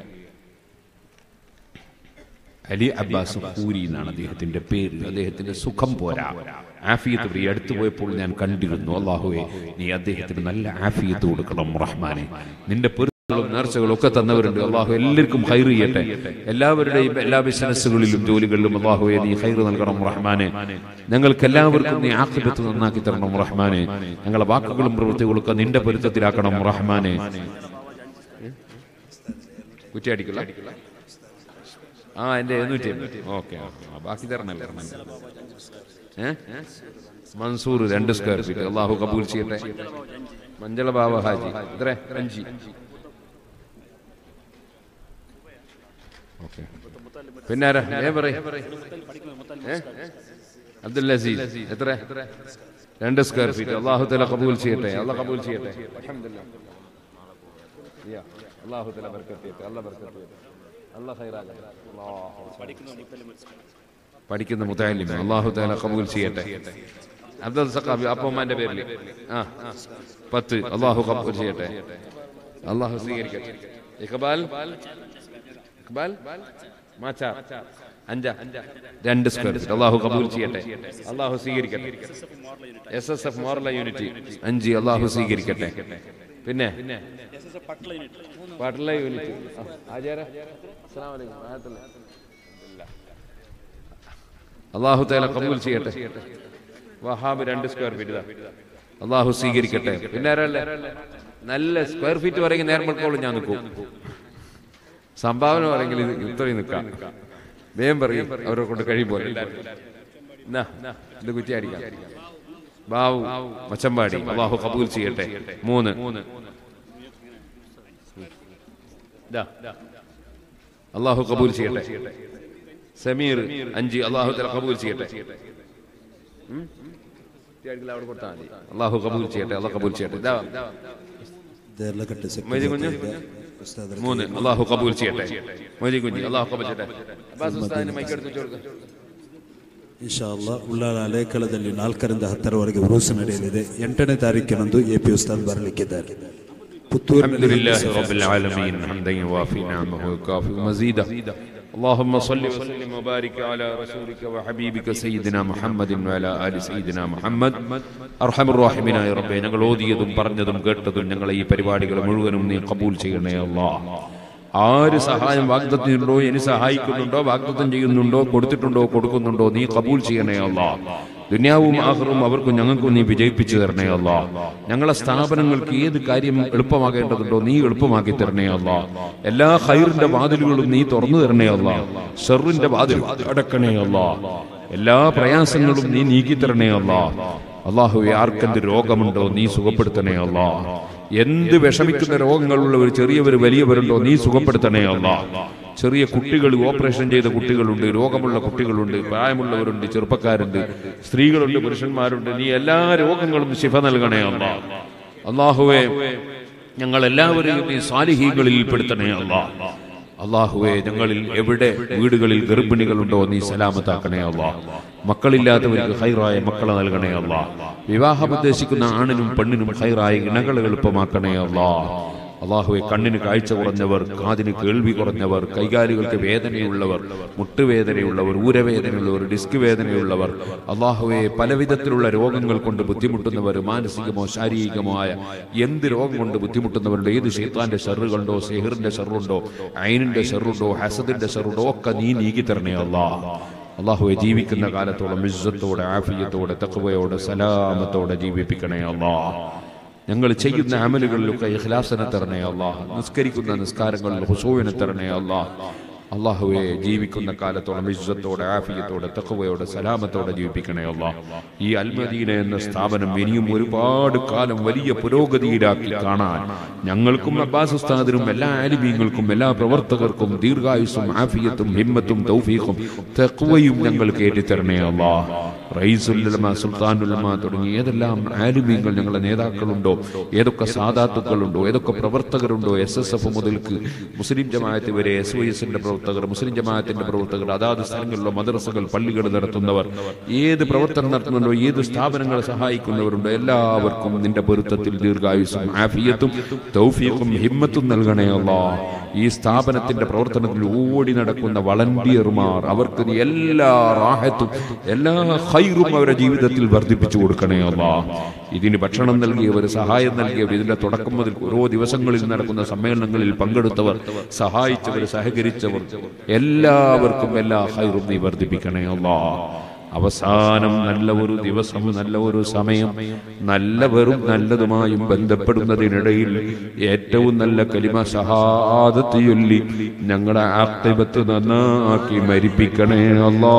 അലി അബ്ബാസ് പൂരി എന്നാണ് അദ്ദേഹത്തിന്റെ പേര് അദ്ദേഹത്തിന്റെ സുഖം പോരാ ആഫിയത്ത് പ്രിയ അടുത്തു പോയപ്പോൾ ഞാൻ കണ്ടിരുന്നു അള്ളാഹുവെ നീ അദ്ദേഹത്തിന് നല്ല ആഫിയത്ത് കൊടുക്കണം റഹ്മാനെ നിന്റെ പൊരുത്തങ്ങളും നേർച്ചകളും ഒക്കെ തന്നവരുണ്ട് അള്ളാഹു എല്ലാവർക്കും ഹൈർ ചെയ്യട്ടെ എല്ലാവരുടെയും എല്ലാ ബിസിനസ്സുകളിലും ജോലികളിലും അള്ളാഹുവെ നീ ഹൈർ നൽകണം റഹ്മാനെ ഞങ്ങൾക്ക് എല്ലാവർക്കും നീ ആക്കിബത്ത് നന്നാക്കി തരണം റഹ്മാനെ ഞങ്ങളെ വാക്കുകളും പ്രവൃത്തികളും ഒക്കെ നിന്റെ പൊരുത്തത്തിലാക്കണം റഹ്മാനെ കുറ്റിയടിക്കില്ല ആ എന്റെ എഴുന്നൂറ്റി ഓക്കെ ബാക്കി തരണല്ലേ ഏ? മൻസൂർ രണ്ട് സ്ക്വയർ ഫീറ്റ് അള്ളാഹു കബൂൽ ചെയ്യട്ടെ മഞ്ചള ബാബ ഹാജി എത്ര അഞ്ചി ഓക്കെ പിന്നെ ആരാ ഏ പറയ് ഏ? അബ്ദുൽ അസീസ് എത്ര രണ്ട് സ്ക്വയർ ഫീറ്റ് അള്ളാഹു തല കബൂൽ ചെയ്യട്ടെ അള്ളാഹ് കബൂൽ ചെയ്യട്ടെ അൽഹംദുലില്ലാ. യാ, അള്ളാഹു തല ബർക്കത്ത് ചെയ്യട്ടെ അള്ളാഹ് ബർക്കത്ത് ചെയ്യട്ടെ അള്ളാഹ് ഖൈറാകട്ടെ പഠിക്കുന്ന മുത്താലിം അള്ളാഹു താല കബൂൽ ചെയ്യട്ടെ അബ്ദുൽ സഖാബി അപ്പമ്മന്റെ പേരിൽ ആ പത്ത് അള്ളാഹു കബൂൽ ചെയ്യട്ടെ അള്ളാഹു സ്വീകരിക്കട്ടെ ഇഖബാൽ ഇഖബാൽ മാച്ചാർ അഞ്ച രണ്ട് സ്ക്വയർ ഫീറ്റ് അള്ളാഹു കബൂൽ ചെയ്യട്ടെ അള്ളാഹു സ്വീകരിക്കട്ടെ എസ് എസ് എഫ് മോറല യൂണിറ്റ് അഞ്ച് അള്ളാഹു സ്വീകരിക്കട്ടെ പിന്നെ പാട്ടല യൂണിറ്റ് ആ, ആചാര അസ്സലാമു അലൈക്കും ആയത്തുള്ള അള്ളാഹു തആല കബൂൽ ചെയ്യട്ടെ വഹാബ് രണ്ട് സ്ക്വയർ ഫീറ്റ് ഇതാ അള്ളാഹു സ്വീകരിക്കട്ടെ പിന്നെ ആരല്ലേ നല്ല സ്ക്വയർ ഫീറ്റ് പറയുമെങ്കിൽ നേർമൾക്കോളും ഞാൻ നിൽക്കും സംഭാവന പറയെങ്കിൽ ഇത് ഇത്രയും നിൽക്കാം വേഗം പറയും അവരെ കൊണ്ട് കഴിയുമ്പോൾ എന്നാ, ഇത് കുറ്റിയാടിക്കാം ബാവു മച്ചമ്പാടി അള്ളാഹു കബൂൽ ചെയ്യട്ടെ മൂന്ന് ദാ. അള്ളാഹു കബൂൽ ചെയ്യട്ടെ സമീർ അഞ്ച് അള്ളാഹു തല കബൂൽ ചെയ്യട്ടെ ഉം? കുറ്റിയാടികൾ അവിടെ കൊടുത്താൽ മതി. അള്ളാഹു കബൂൽ ചെയ്യട്ടെ അള്ളാഹു കബൂൽ ചെയ്യട്ടെ ഇതാ ദേർലഘട്ട മൊയ്തി കുഞ്ഞ് ഉസ്താദ് മൂന്ന് അള്ളാഹു കബൂൽ ചെയ്യട്ടെ മൊയ്തി കുഞ്ഞ് അള്ളാഹു കബൂൽ ചെയ്യട്ടെ അബ്ബാസ് ഉസ്താദിന് മൈക്ക് എടുത്ത് വെച്ച് കൊടുക്ക്. ಇನ್ಶಾಲ್ಲ ಉಳ್ಳಾಲ ಅಲೇಕಳದಲ್ಲಿ ನಾಲ್ಕರಿಂದ ಹತ್ತರವರೆಗೆ ಉರುಸು ನಡೆಯಲಿದೆ ಎಂಟನೇ ತಾರೀಕಿನಂದು ಎ ಪಿ ಉಸ್ತಾದ್ ಬರಲಿಕ್ಕಿದ್ದಾರೆ الحمد ಪುತ್ತೂರಿನಲ್ಲಿ لله رب العالمين حمدا يوافي نعمه ويكافئ مزيدا اللهم صل وسلم وبارك على رسولك وحبيبك سيدنا محمد وعلى آل سيدنا محمد അർഹമർ റഹീമിനായ റബ്ബേ ഞങ്ങൾ ഓതിയതും പറഞ്ഞതും കേട്ടതും ഞങ്ങളെ ഈ പരിപാടികൾ മുഴുവനും നീ കബൂൽ ചെയ്യണേ അല്ലാ ആര് സഹായം വാഗ്ദത്തം ചെയ്യുന്നുണ്ടോ ഇനി സഹായിക്കുന്നുണ്ടോ വാഗ്ദത്തം ചെയ്യുന്നുണ്ടോ കൊടുത്തിട്ടുണ്ടോ കൊടുക്കുന്നുണ്ടോ നീ കബൂൽ ചെയ്യണേ അല്ലാ ദുനിയാവും ആഹ്റും അവർക്കും ഞങ്ങൾക്കും നീ വിജയിപ്പിച്ചു തരണേ അല്ല ഞങ്ങളെ സ്ഥാപനങ്ങൾക്ക് ഏത് കാര്യം എളുപ്പമാകേണ്ടതുണ്ടോ നീ എളുപ്പമാക്കി തരണേ അല്ല എല്ലാ ഹൈറിന്റെ വാതിലുകളും നീ തുറന്നു തരണേ അല്ല ഷെറിന്റെ വാതിൽ അടക്കണേ അല്ല എല്ലാ പ്രയാസങ്ങളും നീ നീക്കി തരണേ അല്ല അള്ളാഹു ആർക്കെന്ത് രോഗമുണ്ടോ നീ സുഖപ്പെടുത്തണേ അല്ല എന്ത് വിഷമിക്കുന്ന രോഗങ്ങളുള്ളവർ ചെറിയവർ വലിയവരുണ്ടോ നീ സുഖപ്പെടുത്തണേ അല്ല ചെറിയ കുട്ടികൾ ഓപ്പറേഷൻ ചെയ്ത കുട്ടികളുണ്ട് രോഗമുള്ള കുട്ടികളുണ്ട് പ്രായമുള്ളവരുണ്ട് ചെറുപ്പക്കാരുണ്ട് സ്ത്രീകളുണ്ട് പുരുഷന്മാരുണ്ട് നീ എല്ലാ രോഗങ്ങളും ശിഫ നൽകണേ അല്ല അള്ളാഹുവെ ഞങ്ങൾ എല്ലാവരെയും നീ സാലിഹീകളിൽ പെടുത്തണേ അല്ല അള്ളാഹുവെ ഞങ്ങളിൽ എവിടെ വീടുകളിൽ ഗർഭിണികളുണ്ടോ നീ സലാമത്താക്കണേ അല്ല മക്കളില്ലാത്തവർക്ക് ഹൈറായ മക്കളെ നൽകണേ അല്ല വിവാഹം ഉദ്ദേശിക്കുന്ന ആണിനും പെണ്ണിനും ഹൈറായ ഇണകൾ എളുപ്പമാക്കണേ അല്ലാ അള്ളാഹുവെ കണ്ണിന് കാഴ്ച കുറഞ്ഞവർ കാതിന് കേൾവി കുറഞ്ഞവർ കൈകാലുകൾക്ക് വേദനയുള്ളവർ മുട്ടുവേദനയുള്ളവർ ഊരവേദനയുള്ളവർ ഡിസ്ക് വേദനയുള്ളവർ അള്ളാഹുവെ പലവിധത്തിലുള്ള രോഗങ്ങൾ കൊണ്ട് ബുദ്ധിമുട്ടുന്നവർ മാനസികമോ ശാരീരികമോ ആയ എന്ത് രോഗം കൊണ്ട് ബുദ്ധിമുട്ടുന്നവരുണ്ടോ ഏത് ഷെയ്ത്താന്റെ ഷെറുകളുണ്ടോ സെഹിറിന്റെ ഷെറുണ്ടോ ഐനിന്റെ ഷെറുണ്ടോ ഹസദിന്റെ ഷെറുണ്ടോ ഒക്കെ നീ നീക്കി തരണേ അല്ലാ അള്ളാഹുവെ ജീവിക്കുന്ന കാലത്തോളം ഇസ്സത്തോടെ ആഫിയത്തോടെ തക്വയോടെ സലാമത്തോടെ ജീവിപ്പിക്കണേ അല്ലാ ഞങ്ങൾ ചെയ്യുന്ന അമലുകളിലൊക്കെ ഇഖ്ലാസനെ തരണേ അള്ളാഹ് നിസ്കരിക്കുന്ന നിസ്കാരങ്ങളിൽ ഹുസൂവിനെ തരണേ അള്ളാഹ് അള്ളാഹുവെ ജീവിക്കുന്ന കാലത്തോളം ഇജ്ജത്തോടെ ആഫിയത്തോടെ തക്കവയോടെ സലാമത്തോടെ ജീവിപ്പിക്കണേ അള്ളാഹ് ഈ അൽമദീന എന്ന സ്ഥാപനം ഇനിയും ഒരുപാട് കാലം വലിയ പുരോഗതിയിലാക്കി കാണാൻ ഞങ്ങൾക്കും അബ്ബാസ് ഉസ്താദിനും എല്ലാ ആലിമീങ്ങൾക്കും എല്ലാ പ്രവർത്തകർക്കും ദീർഘായുസും ആഫിയത്തും ഹിമ്മത്തും തൗഫീഖും തക്വയും ഞങ്ങൾ കേട്ടിത്തരണേ അള്ളാഹ് റൈസുല്ലമ സുൽത്താനുല്ലമ തുടങ്ങി ഏതെല്ലാം ആലുമീങ്ങൾ ഞങ്ങളുടെ നേതാക്കളുണ്ടോ ഏതൊക്കെ സാധാത്തുക്കളുണ്ടോ ഏതൊക്കെ പ്രവർത്തകരുണ്ടോ എസ് എസ് എഫ് മുതൽക്ക് മുസ്ലിം ജമാഅത്ത് വരെ എസ് വൈ എസിന്റെ പ്രവർത്തകർ മുസ്ലിം ജമാഅത്തിന്റെ പ്രവർത്തകർ അതാത് സ്ഥലങ്ങളിലുള്ള മദ്രസകൾ പള്ളികൾ നടത്തുന്നവർ ഏത് പ്രവർത്തനം നടത്തുന്നുണ്ടോ ഏത് സ്ഥാപനങ്ങളെ സഹായിക്കുന്നവരുണ്ടോ എല്ലാവർക്കും നിന്റെ പൊരുത്തത്തിൽ ദീർഘായുസും ആഫിയത്തും തൗഫീഖും ഹിമ്മത്തും നൽകണേ അല്ലാ ഈ സ്ഥാപനത്തിന്റെ പ്രവർത്തനത്തിൽ ഓടി നടക്കുന്ന വളണ്ടിയർമാർ അവർക്ക് നീ എല്ലാ റാഹത്തും എല്ലാ ഹൈറും അവരുടെ ജീവിതത്തിൽ വർദ്ധിപ്പിച്ചു കൊടുക്കണേ അല്ലാ ഇതിന് ഭക്ഷണം നൽകിയവർ സഹായം നൽകിയവർ ഇതിന്റെ തുടക്കം മുതൽ ഓരോ ദിവസങ്ങളിൽ നടക്കുന്ന സമ്മേളനങ്ങളിൽ പങ്കെടുത്തവർ സഹായിച്ചവർ സഹകരിച്ചവർ എല്ലാവർക്കും എല്ലാ ഹൈറും നീ വർദ്ധിപ്പിക്കണേ അല്ലാ അവസാനം നല്ല ഒരു ദിവസം നല്ല ഒരു സമയം നല്ലവരും നല്ലതുമായും ബന്ധപ്പെടുന്നതിനിടയിൽ ഏറ്റവും നല്ല കലിമ ഷഹാദത്ത് ചൊല്ലി ഞങ്ങളുടെ ആക്തിപത്ത് നന്നാക്കി മരിപ്പിക്കണേ അല്ലാ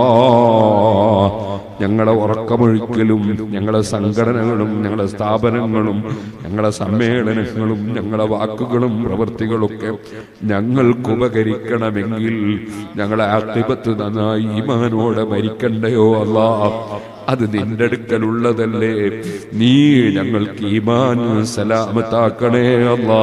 ഞങ്ങളെ ഉറക്കമൊഴിക്കലും ഞങ്ങളെ സംഘടനകളും ഞങ്ങളെ സ്ഥാപനങ്ങളും ഞങ്ങളെ സമ്മേളനങ്ങളും ഞങ്ങളെ വാക്കുകളും പ്രവൃത്തികളൊക്കെ ഞങ്ങൾക്ക് ഉപകരിക്കണമെങ്കിൽ ഞങ്ങളെ ആക്തിപത്ത് നന്നായി ഈമാനോടെ മരിക്കണ്ടയോ അല്ലാ അത് നിന്റെ അടുക്കലുള്ളതല്ലേ നീ ഞങ്ങൾക്ക് ഈമാൻ സലാമത്താക്കണേ അല്ലാ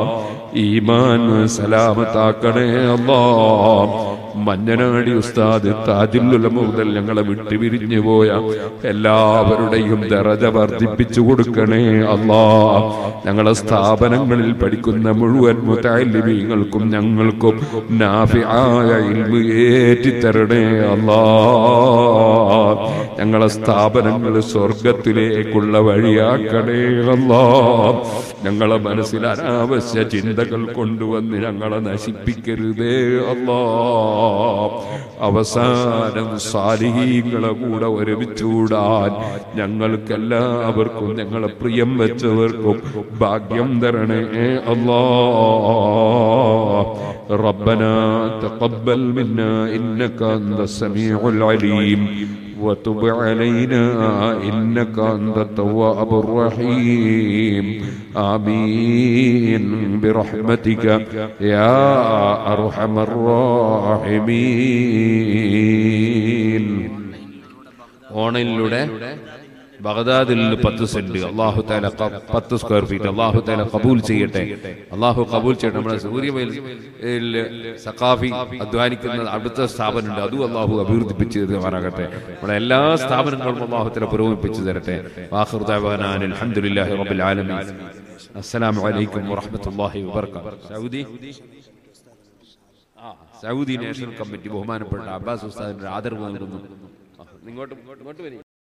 ഈമാൻ സലാമത്താക്കണേ അല്ലാ മഞ്ഞനാടി ഉസ്താദ് താജുല്ലുലമ മുതൽ ഞങ്ങളെ വിട്ടുപിരിഞ്ഞു പോയ എല്ലാവരുടെയും ദറജ വർദ്ധിപ്പിച്ചു കൊടുക്കണേ അല്ലാ ഞങ്ങളെ സ്ഥാപനങ്ങളിൽ പഠിക്കുന്ന മുഴുവൻ മുത്താലിമീങ്ങൾക്കും ഞങ്ങൾക്കും നാഫിയായ ഇൽമു ഏറ്റിത്തരണേ അല്ലാ ഞങ്ങളെ സ്ഥാപനങ്ങൾ സ്വർഗത്തിലേക്കുള്ള വഴിയാക്കണേ അല്ലാ ഞങ്ങളെ മനസ്സിൽ അനാവശ്യ ചിന്തകൾ കൊണ്ടുവന്ന് ഞങ്ങളെ നശിപ്പിക്കരുതേ അല്ലാ അവസാനം സാലിഹീങ്ങളെ കൂടെ ഒരുമിച്ചൂടാൻ ഞങ്ങൾക്കെല്ലാവർക്കും ഞങ്ങളെ പ്രിയം വെച്ചവർക്കും ഭാഗ്യം തരണേ അല്ലാ ربنا تقبل منا إنك أنت السميع العليم وتب علينا إنك أنت التواب الرحيم آمين برحمتك يا أرحم الراحمين ഓണയിലൂടെ ബഗദാദിൽ പത്ത് സെന്റ് അള്ളാഹു താല ക- പത്ത് സ്ക്വയർ ഫീറ്റ് അള്ളാഹു താല കബൂൽ ചെയ്യട്ടെ അള്ളാഹു കബൂൽ ചെയ്യട്ടെ നമ്മുടെ സൂര്യവയൽ സഖാഫി അധ്വാനിക്കുന്ന അടുത്ത സ്ഥാപനമുണ്ട് അതും അള്ളാഹു അഭിവൃദ്ധിപ്പിച്ച് തരുമാറാകട്ടെ നമ്മുടെ എല്ലാ സ്ഥാപനങ്ങളും അള്ളാഹു താല പുരോഗമിപ്പിച്ചു തരട്ടെ വാഖിർ ദഅവാനാ അനിൽ ഹംദുലില്ലാഹി റബ്ബിൽ ആലമീൻ അസ്സലാമു അലൈക്കും വറഹ്മത്തുള്ളാഹി വബറകാതുഹു സൗദി ആ, സൗദി നാഷണൽ കമ്മിറ്റി ബഹുമാനപ്പെട്ട അബ്ബാസ് ഉസ്താദിന്റെ ആദരവ് നൽകുന്നു ആ, ഇങ്ങോട്ട് ഇങ്ങോട്ട് വരി